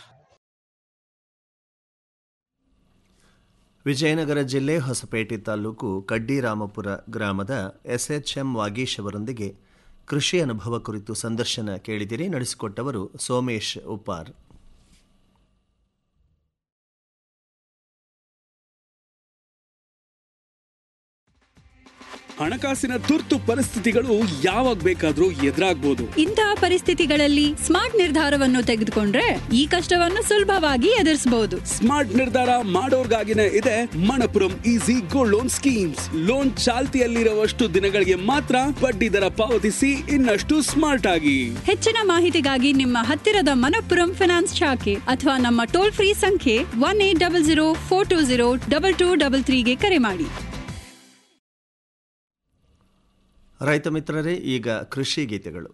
ವಿಜಯನಗರ ಜಿಲ್ಲೆ ಹೊಸಪೇಟೆ ತಾಲೂಕು ಕಡ್ಡಿರಾಮಪುರ ಗ್ರಾಮದ ಎಸ್ಎಚ್ಎಂ ವಾಗೀಶ್ ಅವರೊಂದಿಗೆ ಕೃಷಿ ಅನುಭವ ಕುರಿತು ಸಂದರ್ಶನ ಕೇಳಿದಿರಿ ನಡೆಸಿಕೊಟ್ಟವರು ಸೋಮೇಶ್ ಉಪ್ಪಾರ್ ಹಣಕಾಸಿನ ತುರ್ತು ಪರಿಸ್ಥಿತಿಗಳು ಯಾವಾಗ ಬೇಕಾದ್ರೂ ಎದುರಾಗ್ಬೋದು ಇಂತಹ ಪರಿಸ್ಥಿತಿಗಳಲ್ಲಿ ಸ್ಮಾರ್ಟ್ ನಿರ್ಧಾರವನ್ನು ತೆಗೆದುಕೊಂಡ್ರೆ ಈ ಕಷ್ಟವನ್ನು ಸುಲಭವಾಗಿ ಎದುರಿಸಬಹುದು ಸ್ಮಾರ್ಟ್ ನಿರ್ಧಾರ ಮಾಡೋರ್ಗಾಗಿನೇ ಇದೆ Manappuram easy gold loan schemes loan ಚಾಲ್ತಿಯಲ್ಲಿರುವಷ್ಟು ದಿನಗಳಿಗೆ ಮಾತ್ರ ಬಡ್ಡಿ ದರ ಪಾವತಿಸಿ ಇನ್ನಷ್ಟು ಸ್ಮಾರ್ಟ್ ಆಗಿ ಹೆಚ್ಚಿನ ಮಾಹಿತಿಗಾಗಿ ನಿಮ್ಮ ಹತ್ತಿರದ ಮನಪ್ಪುರಂ ಫಿನಾನ್ಸ್ ಶಾಖೆ ಅಥವಾ ನಮ್ಮ ಟೋಲ್ ಫ್ರೀ ಸಂಖ್ಯೆ one eight double zero four two zero double two double ತ್ರೀಗೆ ಕರೆ ಮಾಡಿ ರೈತ ಮಿತ್ರರೇ ಈಗ ಕೃಷಿ ಗೀತೆಗಳು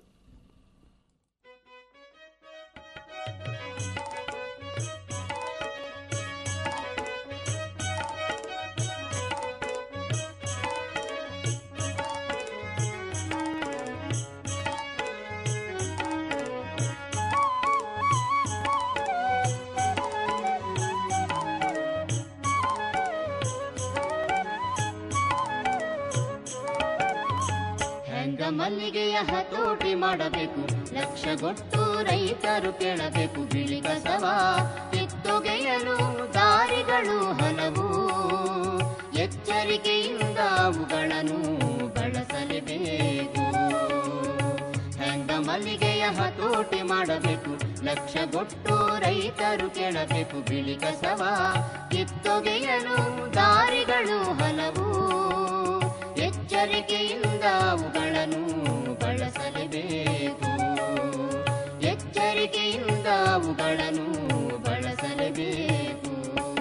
ಹೆಂಗ ಮಲ್ಲಿಗೆಯ ಹತೋಟಿ ಮಾಡಬೇಕು ಲಕ್ಷಗೊಟ್ಟು ರೈತರು ಕೇಳಬೇಕು ಬಿಳಿ ಕಸವ ಕಿತ್ತೊಗೆಯಲು ದಾರಿಗಳು ಹಲವು ಎಚ್ಚರಿಕೆಯಿಂದ ಅವುಗಳನ್ನು ಬಳಸಲೇಬೇಕು ಹೆಂಗ ಮಲ್ಲಿಗೆಯ ಹತೋಟಿ ಮಾಡಬೇಕು ಲಕ್ಷಗೊಟ್ಟು ರೈತರು ಕೇಳಬೇಕು ಬಿಳಿ ಕಸವ ಕಿತ್ತೊಗೆಯಲು ದಾರಿಗಳು ಹಲವು ಎಚ್ಚರಿಕೆಯಿಂದ ಅವುಗಳನ್ನು ಬಳಸಲೇಬೇಕು ಎಚ್ಚರಿಕೆಯಿಂದ ಅವುಗಳನ್ನು ಬಳಸಲೇಬೇಕು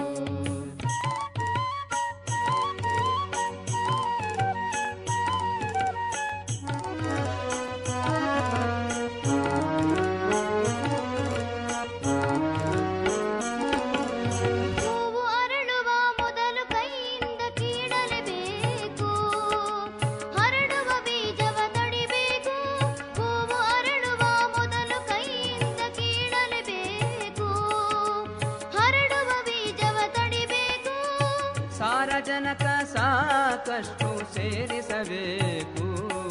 ಹೂವು ಅರಳುವ ಮೊದಲು ಕೈಯಿಂದ ಕೀಳಲೇಬೇಕು ಹರಡುವ ಬೀಜವ ತಡಿಬೇಕು ಹೂವು ಅರಳುವ ಮೊದಲು ಕೈಯಿಂದ ಕೀಳಲೇಬೇಕು ಹರಡುವ ಬೀಜವ ತಡಿಬೇಕು ಸಾರಜನಕ ಸಾಕಷ್ಟು ಸೇರಿಸಬೇಕು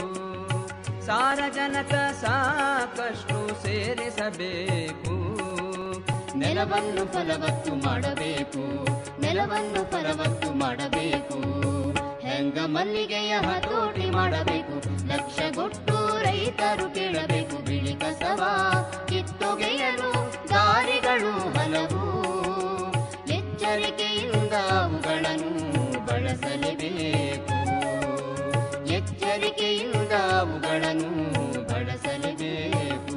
ಸಾರಜನಕ ಸಾಕಷ್ಟು ಸೇರಿಸಬೇಕು ನೆಲವನ್ನು ಫಲವತ್ತು ಮಾಡಬೇಕು ನೆಲವನ್ನು ಫಲವತ್ತು ಮಾಡಬೇಕು ಹೆಂಗ ಮಲ್ಲಿಗೆಯ ಹತೋಟಿ ಮಾಡಬೇಕು ಲಕ್ಷಗೊಟ್ಟು ರೈತರು ಕೇಳಬೇಕು ಬಿಳಿ ಕಸವ ಕಿತ್ತೊಗೆಯಲು ದಾರಿಗಳು ಹಲವು ಎಚ್ಚರಿಕೆಯಿಂದ ಅವುಗಳನ್ನು ಬಳಸಲೇಬೇಕು ಎಚ್ಚರಿಕೆಯಿಂದ ಅವುಗಳನ್ನು ಬಳಸಲೇಬೇಕು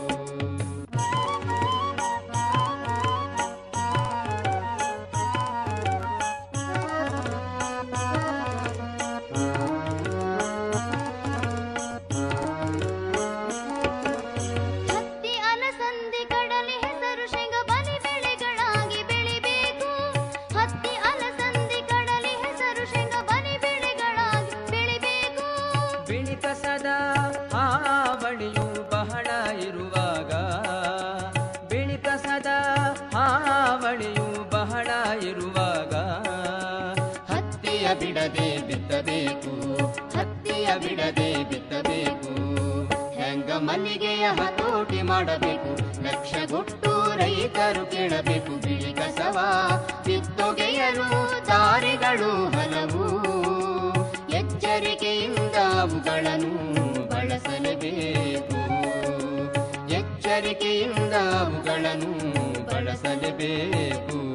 ಹತ್ತಿ ಅಲಸಂದಿ ಕಡಲೆ ಹೆಸರು ಶೇಂಗ ಬಲಿ ಬೆಳೆಗಳಾಗಿ ಬೆಳಿಬೇಕು ಹತ್ತಿ ಅಲಸಂದಿ ಕಡಲೆ ಹೆಸರು ಶೇಂಗ ಬಲಿ ಬೆಳೆಗಳಾಗಿ ಬೆಳಿಬೇಕು ಬಿಳಿ ಕಸದ ಹಾವಳಿಯು ಬಹಳ ಇರುವಾಗ ಬಿಳಿ ಕಸದ ಹಾವಳಿಯು ಬಹಳ ಇರುವಾಗ ಹತ್ತಿಯ ಬಿಡದೆ ಬಿತ್ತಬೇಕು ಹತ್ತಿಯ ಬಿಡದೆ ಬಿತ್ತಬೇಕು ಹೆಂಗ ಮಲ್ಲಿಗೆಯ ಹತೋಟಿ ಮಾಡಬೇಕು ಲಕ್ಷಗೊಟ್ಟು ರೈತರು ಕೇಳಬೇಕು ಬಿಳಿ ಕಸವ ಕಿತ್ತೊಗೆಯಲು ದಾರಿಗಳು ಹಲವು ಎಚ್ಚರಿಕೆಯಿಂದ ಅವುಗಳನ್ನು ಬಳಸಲೇಬೇಕು ಎಚ್ಚರಿಕೆಯಿಂದ ಅವುಗಳನ್ನು ಬಳಸಲೇಬೇಕು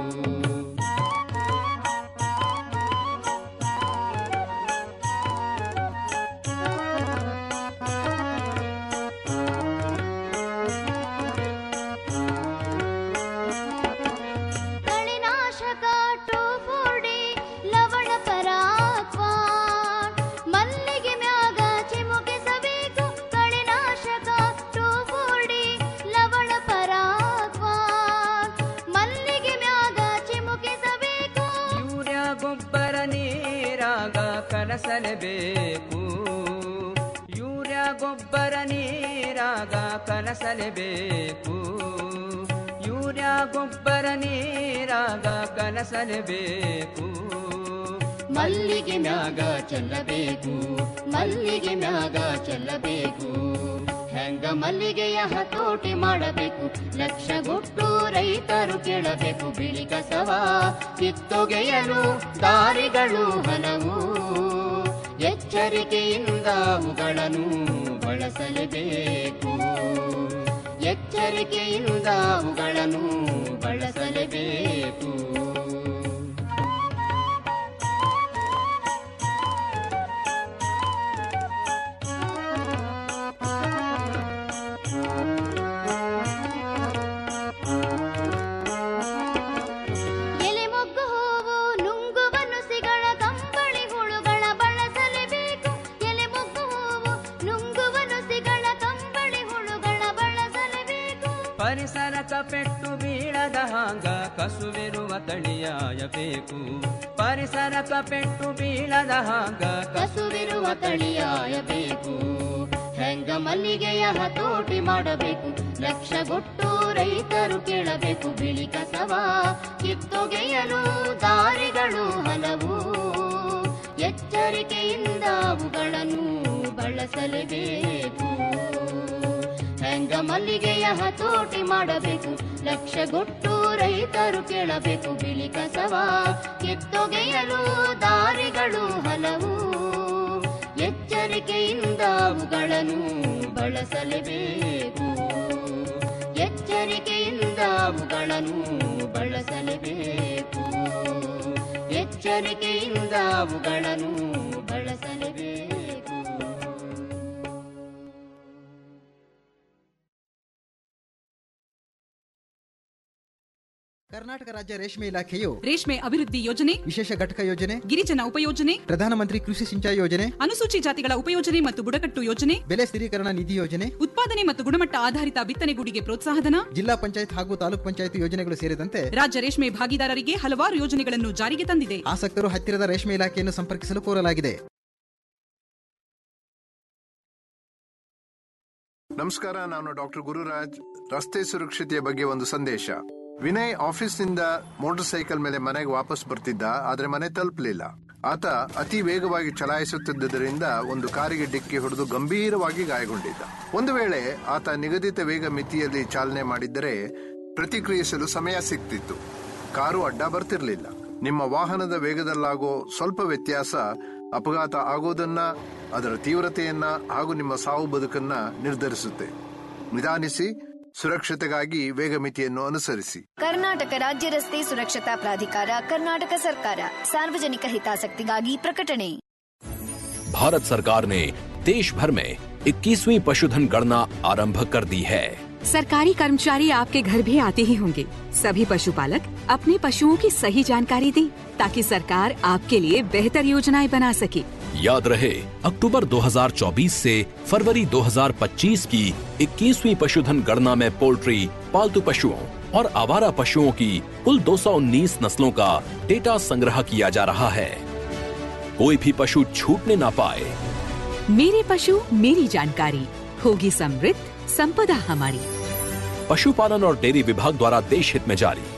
ಕಳೆನಾಶಕ ಟೋಫೋಡಿ ಲವಣ ಪರಾಕ್ವಾ ಮಲ್ಲಿಗೆ ಮ್ಯಾಗ ಚಿಮುಕಿಸಬೇಕು ಕಳೆನಾಶಕ ಟೋಫೋಡಿ ಲವಣ ಪರಾಕ್ವಾ ಮಲ್ಲಿಗೆ ಮ್ಯಾಗ ಚಿಮುಕಿಸಬೇಕು ಯೂರಿಯಾ ಗೊಬ್ಬರ ನೀರಾಗ ಕಲಸಲೇಬೇಕು ಯೂರಿಯಾ ಗೊಬ್ಬರ ನೀರಾಗ ಕಲಸಲೇಬೇಕು ಯೂರಿಯಾ ಗೊಬ್ಬರ ನೀರಾಗ ಕಲಸಲೇಬೇಕು ಮಲ್ಲಿಗೆ ಮ್ಯಾಗ ಚೆಲ್ಲಬೇಕು ಮಲ್ಲಿಗೆ ಮ್ಯಾಗ ಚೆಲ್ಲಬೇಕು ಹೆಂಗ ಮಲ್ಲಿಗೆಯ ಹತೋಟಿ ಮಾಡಬೇಕು ಲಕ್ಷಗೊಟ್ಟು ರೈತರು ಕೇಳಬೇಕು ಬಿಳಿ ಕಸವ ಕಿತ್ತೊಗೆಯಲು ದಾರಿಗಳು ಹಲವು ಎಚ್ಚರಿಕೆಯಿಂದ ಅವುಗಳನ್ನು ಬಳಸಲೇಬೇಕು ಎಚ್ಚರಿಕೆಯಿಂದ ಅವುಗಳನ್ನು ಬಳಸಲೇಬೇಕು ಎಲೆ ಮೊಗ್ಗು ಹೂವು ನುಂಗುವ ನುಸಿಗಳ ಕಂಬಳಿ ಹುಳುಗಳ ಬಳಸಲೇಬೇಕು ಎಲೆ ಮೊಗ್ಗು ಹೂವು ನುಂಗುವ ನುಸಿಗಳ ಕಂಬಳಿ ಹುಳುಗಳ ಬಳಸಲೇಬೇಕು ಪರಿಸರಕ ಪೆಟ್ಟು ಬೀಳದ ಹಾಂಗ ಕಸುವಿರುವ ತಳಿಯಾಯಬೇಕು ಪರಿಸರಕ ಪೆಟ್ಟು ಬೀಳದ ಹಾಂಗ ಕಸುವಿರುವ ತಳಿಯಾಯಬೇಕು ಹೆಂಗ ಮಲ್ಲಿಗೆಯ ಹತೋಟಿ ಮಾಡಬೇಕು ಲಕ್ಷಗೊಟ್ಟು ರೈತರು ಕೇಳಬೇಕು ಬಿಳಿ ಕಸವ ಕಿತ್ತೊಗೆಯಲು ದಾರಿಗಳು ಹಲವು ಎಚ್ಚರಿಕೆಯಿಂದ ಅವುಗಳನ್ನು ಬಳಸಲೇಬೇಕು ಹೆಂಗ ಮಲ್ಲಿಗೆಯ ಹತೋಟಿ ಮಾಡಬೇಕು ಲಕ್ಷಗೊಟ್ಟು ರೈತರು ಕೇಳಬೇಕು ಬಿಳಿ ಕಸವ ಕಿತ್ತೊಗೆಯಲು ದಾರಿಗಳು ಹಲವು ಎಚ್ಚರಿಕೆ ಎಚ್ಚರಿಕೆಯಿಂದ ಅವುಗಳನ್ನು ಬಳಸಲೇಬೇಕು ಎಚ್ಚರಿಕೆಯಿಂದ ಅವುಗಳನ್ನು ಬಳಸಲೇಬೇಕು ಎಚ್ಚರಿಕೆಯಿಂದ ಅವುಗಳನ್ನು ಬಳಸಲೇಬೇಕು ಕರ್ನಾಟಕ ರಾಜ್ಯ ರೇಷ್ಮೆ ಇಲಾಖೆಯು ರೇಷ್ಮೆ ಅಭಿವೃದ್ಧಿ ಯೋಜನೆ ವಿಶೇಷ ಘಟಕ ಯೋಜನೆ ಗಿರಿಜನ ಉಪಯೋಜನೆ ಪ್ರಧಾನಮಂತ್ರಿ ಕೃಷಿ ಸಿಂಚಾಯಿ ಯೋಜನೆ ಅನುಸೂಚಿ ಜಾತಿಗಳ ಉಪಯೋಜನೆ ಮತ್ತು ಬುಡಕಟ್ಟು ಯೋಜನೆ ಬೆಲೆ ಸ್ಥಿರೀಕರಣ ನಿಧಿ ಯೋಜನೆ ಉತ್ಪಾದನೆ ಮತ್ತು ಗುಣಮಟ್ಟ ಆಧಾರಿತ ಬಿತ್ತನೆಗೂಡಿಗೆ ಪ್ರೋತ್ಸಾಹಧನ ಜಿಲ್ಲಾ ಪಂಚಾಯತ್ ಹಾಗೂ ತಾಲೂಕ್ ಪಂಚಾಯತ್ ಯೋಜನೆಗಳು ಸೇರಿದಂತೆ ರಾಜ್ಯ ರೇಷ್ಮೆ ಭಾಗಿದಾರರಿಗೆ ಹಲವಾರು ಯೋಜನೆಗಳನ್ನು ಜಾರಿಗೆ ತಂದಿದೆ ಆಸಕ್ತರು ಹತ್ತಿರದ ರೇಷ್ಮೆ ಇಲಾಖೆಯನ್ನು ಸಂಪರ್ಕಿಸಲು ಕೋರಲಾಗಿದೆ ನಮಸ್ಕಾರ ನಾನು ಡಾಕ್ಟರ್ ಗುರುರಾಜ್ ರಸ್ತೆ ಸುರಕ್ಷತೆಯ ಬಗ್ಗೆ ಒಂದು ಸಂದೇಶ ವಿನಯ್ ಆಫೀಸ್ನಿಂದ ಮೋಟಾರ್ ಸೈಕಲ್ ಮೇಲೆ ಮನೆಗೆ ವಾಪಸ್ ಬರ್ತಿದ್ದ ಆದ್ರೆ ಮನೆ ತಲುಪಲಿಲ್ಲ ಆತ ಅತಿ ವೇಗವಾಗಿ ಚಲಾಯಿಸುತ್ತಿದ್ದರಿಂದ ಒಂದು ಕಾರಿಗೆ ಡಿಕ್ಕಿ ಹೊಡೆದು ಗಂಭೀರವಾಗಿ ಗಾಯಗೊಂಡಿದ್ದ ಒಂದು ವೇಳೆ ಆತ ನಿಗದಿತ ವೇಗ ಮಿತಿಯಲ್ಲಿ ಚಾಲನೆ ಮಾಡಿದ್ದರೆ ಪ್ರತಿಕ್ರಿಯಿಸಲು ಸಮಯ ಸಿಗ್ತಿತ್ತು ಕಾರು ಅಡ್ಡ ಬರ್ತಿರ್ಲಿಲ್ಲ ನಿಮ್ಮ ವಾಹನದ ವೇಗದಲ್ಲಾಗೋ ಸ್ವಲ್ಪ ವ್ಯತ್ಯಾಸ ಅಪಘಾತ ಆಗೋದನ್ನ ಅದರ ತೀವ್ರತೆಯನ್ನ ಹಾಗೂ ನಿಮ್ಮ ಸಾವು ಬದುಕನ್ನ ನಿರ್ಧರಿಸುತ್ತೆ ನಿಧಾನಿಸಿ ಸುರಕ್ಷತೆಗಾಗಿ ವೇಗ ಮಿತಿಯನ್ನು ಅನುಸರಿಸಿ ಕರ್ನಾಟಕ ರಾಜ್ಯ ರಸ್ತೆ ಸುರಕ್ಷತಾ ಪ್ರಾಧಿಕಾರ ಕರ್ನಾಟಕ ಸರ್ಕಾರ ಸಾರ್ವಜನಿಕ ಹಿತಾಸಕ್ತಿಗಾಗಿ ಪ್ರಕಟಣೆ भारत सरकार ने देश भर में 21वीं पशुधन गणना आरंभ कर दी है सरकारी कर्मचारी आपके घर भी आते ही होंगे सभी पशुपालक अपने पशुओं की सही जानकारी दें ताकि सरकार आपके लिए बेहतर योजनाएं बना सके याद रहे अक्टूबर 2024 से फरवरी 2025 की 21वीं पशुधन गणना में पोल्ट्री पालतू पशुओं और आवारा पशुओं की कुल 219 नस्लों का डेटा संग्रह किया जा रहा है कोई भी पशु छूटने ना पाए मेरे पशु मेरी जानकारी होगी समृद्ध संपदा हमारी पशुपालन और डेयरी विभाग द्वारा देश हित में जारी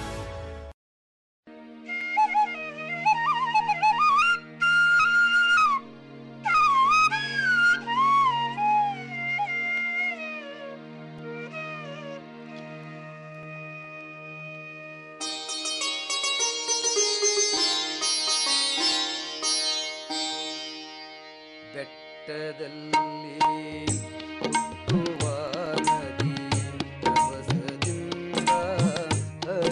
ಬೆಟ್ಟದಲ್ಲಿ ಹುಟ್ಟುವ ನದಿ ರಭಸದಿಂದ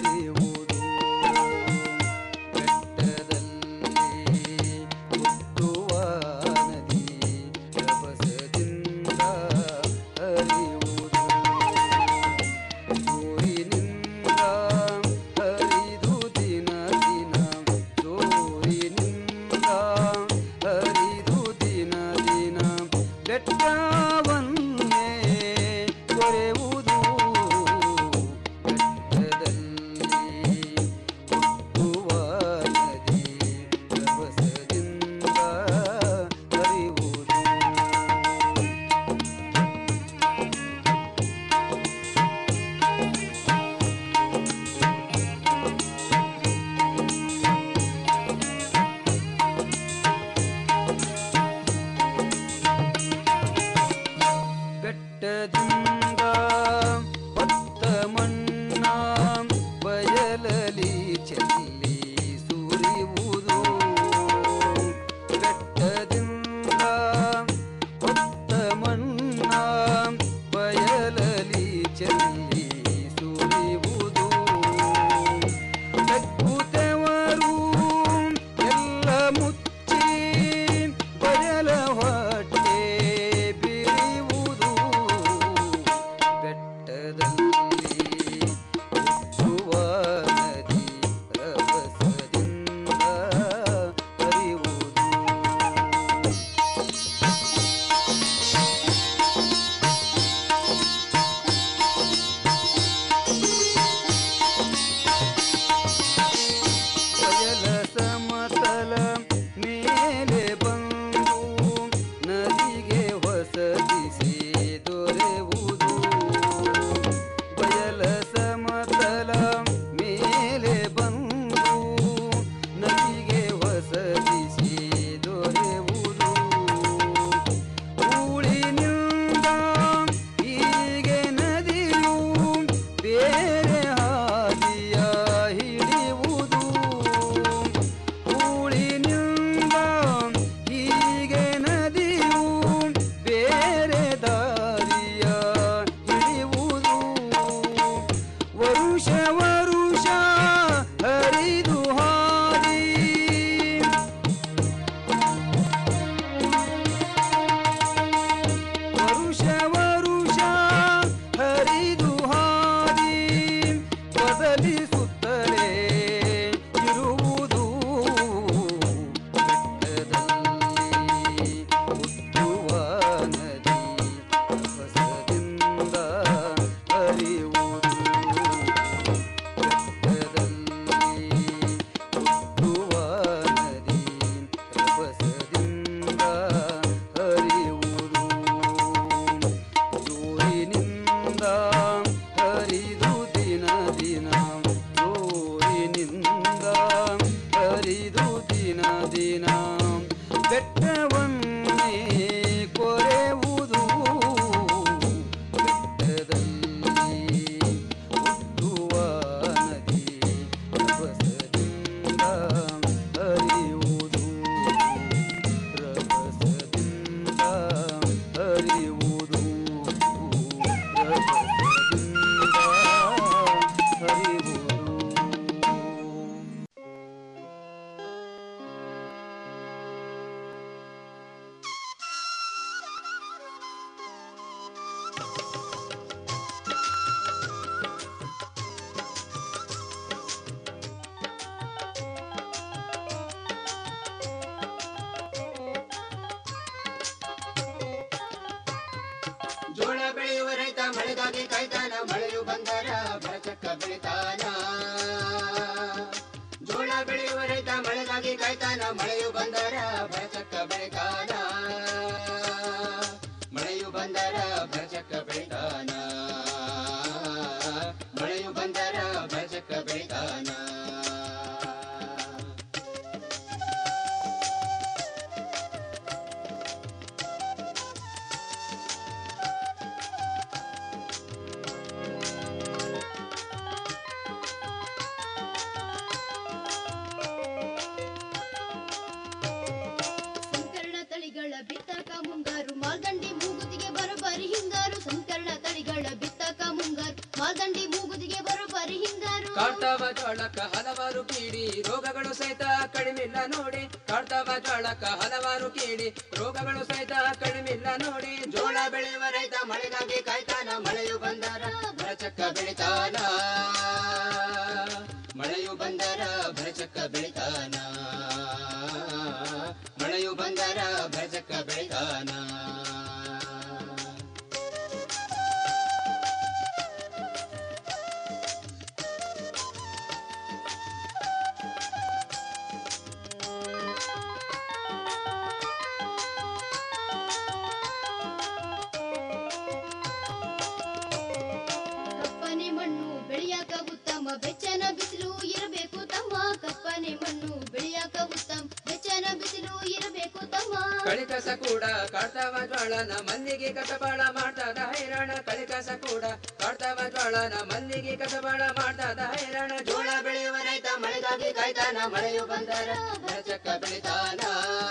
ವರುಷ ವರುಷ ಹರಿದು ಹಾದಿ ವರುಷ ವರುಷ ಹರಿದು ಹಾದಿ ಬದಲಿಸುತ್ತಲೇ ಇರುವುದು ಬೆಟ್ಟದಲ್ಲಿ ಹುಟ್ಟುವ ನದಿ ರಭಸದಿಂದ ಹರಿಯುವುದು ಬೆಟ್ಟದಲ್ಲಿ ಹುಟ್ಟುವ ನದಿ ರಭಸದಿಂದ ಹರಿಯುವುದು ಜೋರಿನಿಂದ ಹರಿದು ದಿನ ದಿನ ಜೋರಿನಿಂದ ಹರಿದು ದಿನ ದಿನ ಬೆಟ್ಟವನ್ನೇ ಕೊರೆಯುವುದು ಬೆಟ್ಟದಲ್ಲಿ ಹುಟ್ಟುವ ನದಿ ರಭಸದಿಂದ ಹರಿಯುವುದು ರಭಸದಿಂದ ಹರಿಯುವುದು ರಭಸದಿಂದ ಹರಿಯುವುದು ಜೋಳ ಬೆಳೆಯುವ ರೈತ ಮಳೆಗಾಗಿ ಕಾಯ್ತಾನ ಮಳೆಯು ಬಂದರ ಬರಚಕ್ಕ ಬೆಳಿತಾನ ಜೋಳ ಬೆಳೆಯುವ ರೈತ ಮಳೆಗಾಗಿ ಕಾಯ್ತಾನ ಮಳೆಯು ಬಂದರ ಬರಚಕ್ಕ ಬೆಳಿತಾನ ಮಳೆಯು ಬಂದರ ಬರಚಕ್ಕ ಬೆಳಿತಾನ ಮಳೆಯು ಬಂದರ ಬರಚಕ್ಕ ಬೆಳಿತಾನ ಸಂಕರಣ ತಳಿಗಳ ಬಿತ್ತಕ ಮುಂಗಾರು ಮಾಲ್ದಂಡಿ ಮೂಗುದಿಗೆ ಬರೋಬ್ಬರಿ ಹಿಂಗಾರು ಸಂಕರಣ ತಳಿಗಳ ಬಿತ್ತಕ ಮುಂಗಾರು ಮಾಲ್ದಂಡಿ ಮೂಗುದಿಗೆ ಬರೋಬ್ಬರಿ ಹಿಂಗಾರು ಕಾಡ್ತಾವ ಜೋಳಕ್ಕ ಹಲವಾರು ಕೀಡಿ ರೋಗಗಳು ಸಹಿತ ಕಡಿಮಿಲ್ಲ ನೋಡಿ ಕಾಡ್ತಾವ ಜೋಳಕ್ಕ ಹಲವಾರು ಕೀಡಿ ರೋಗಗಳು ಸಹಿತ ಕಡಿಮಿಲ್ಲ ನೋಡಿ ಜೋಳ ಬೆಳೆಯುವ ರೈತ ಮಳೆಗಾಗಿ ಕಾಯ್ತಾನ ಮಳೆಯು ಬಂದರ ಬರಚಕ್ಕ ಬೆಳಿತಾನ ಮಳೆಯು ಬಂದರ ಬರಚಕ್ಕ ಬೆಳಿತಾನ ಮಳೆಯು ಬಂದರ ಬರಚಕ್ಕ ಬೆಳಿತಾನ ಕಪ್ಪನೆ ಮಣ್ಣು ಬೆಳೆಯಾಕ ಉತ್ತಮ ಬೆಚ್ಚನ ಬಿಸಿಲು ಇರಬೇಕು ತಮ್ಮ ಕಪ್ಪನೆ ಮಣ್ಣು ಬೆಳೆಯಾಕ ಉತ್ತಮ ಬೆಚ್ಚನ ಬಿಸಿಲು ಇರಬೇಕು ತಮ್ಮ ಕಳಿಕಸ ಕೂಡ ಕಾಡ್ತಾವ ಜ್ವಾಳನ ಮಲ್ಲಿಗೆ ಕಸಬಾಳ ಮಾಡ್ತದ ಹೈರಾಣ ಕಳಿಕಸ ಕೂಡ ಕಾಡ್ತಾವ ಜ್ವಾಳನ ಮಲ್ಲಿಗೆ ಕಸಬಾಳ ಮಾಡ್ತದ ಹೈರಾಣ ಜೋಳ ಬೆಳೆಯುವ ರೈತ ಮಳೆಗಾಗಿ ಕಾಯ್ತಾನ ಮಳೆಯು ಬಂದರ ಬರಚಕ್ಕ ಬೆಳಿತಾನ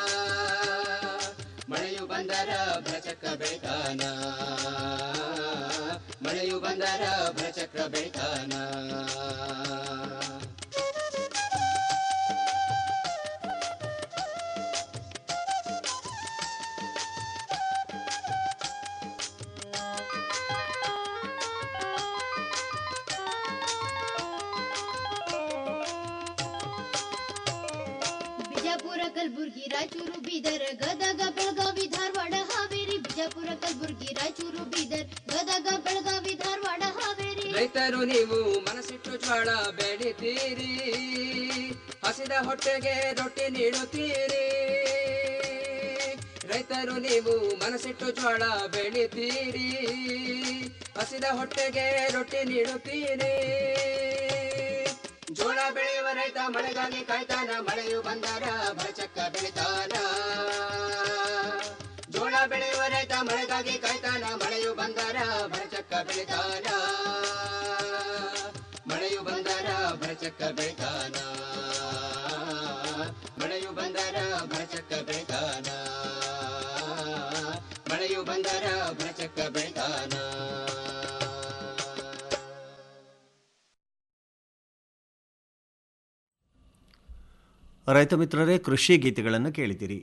ಮಳೆಯು ಬಂದರ ಬರಚಕ್ಕ ಬೆಳಿತಾನ ಮಳೆಯು ಬಂದರ ಬರಚಕ್ರ ಬೆಳಿತಾನ ಬಿಜಾಪುರ ಕಲಬುರ್ಗಿ ರಾಯಚೂರು ಬೀದರ್ ಗದಗ ಬೆಳಗಾವಿ ಧಾರವಾಡ ಹಾವೇರಿ ಬಿಜಾಪುರ ಕಲಬುರ್ಗಿ ರಾಯಚೂರು ಬೀದರ್ ಗದಗ ಬೆಳಗಾವಿ ಧಾರವಾಡ ಹಾವೇರಿ ರೈತರು ನೀವು ಮನಸ್ಸಿಟ್ಟು ಜ್ವಾಳ ಬೆಳಿತೀರಿ ಹಸಿದ ಹೊಟ್ಟೆಗೆ ರೊಟ್ಟಿ ನೀಡುತ್ತೀರಿ ರೈತರು ನೀವು ಮನಸ್ಸಿಟ್ಟು ಜ್ವಾಳ ಬೆಳಿತೀರಿ ಹಸಿದ ಹೊಟ್ಟೆಗೆ ರೊಟ್ಟಿ ನೀಡುತ್ತೀರಿ ಜೋಳ ಬೆಳೆಯುವ ರೈತ ಮಳೆಗಾಗಿ ಕಾಯ್ತಾನ ಮಳೆಯು ಬಂದರ ಬರಚಕ್ಕ ಬೆಳಿತಾನ ಜೋಳ ಬೆಳೆಯುವ ರೈತ ಮಳೆಗಾಗಿ ಕಾಯ್ತಾನ ಮಳೆಯು ಬಂದರ ಬರಚಕ್ಕ ಬೆಳಿತಾನ ಮಳೆಯು ಬಂದರ ಬರಚಕ್ಕ ಬೆಳಿತಾನ ಮಳೆಯು ಬಂದರ ಬರಚಕ್ಕ ಬೆಳಿತಾನ ಮಳೆಯು ಬಂದರ ಬರಚಕ್ಕ ಬೆಳಿತಾನ ರೈತ ಮಿತ್ರರೇ ಕೃಷಿ ಗೀತೆಗಳನ್ನು ಕೇಳಿದಿರಿ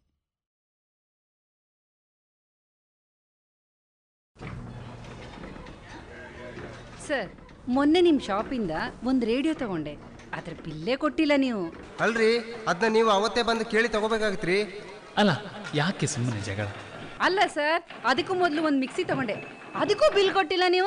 ಸರ್ ಮೊನ್ನೆ ನಿಮ್ಮ ಶಾಪಿಂದ ಒಂದು ರೇಡಿಯೋ ತಗೊಂಡೆ ಅದ್ರ ಬಿಲ್ಲೇ ಕೊಟ್ಟಿಲ್ಲ ನೀವು ಅಲ್ರಿ ಅದನ್ನ ನೀವು ಅವತ್ತೇ ಬಂದು ಕೇಳಿ ತಗೋಬೇಕಾಗತ್ರಿ ಅಲ್ಲ ಯಾಕೆ ಸುಮ್ಮನೆ ಜಗಳ ಅಲ್ಲ ಸರ್ ಅದಕ್ಕೂ ಮೊದಲು ಒಂದು ಮಿಕ್ಸಿ ತಗೊಂಡೆ ಅದಕ್ಕೂ ಬಿಲ್ ಕೊಟ್ಟಿಲ್ಲ ನೀವು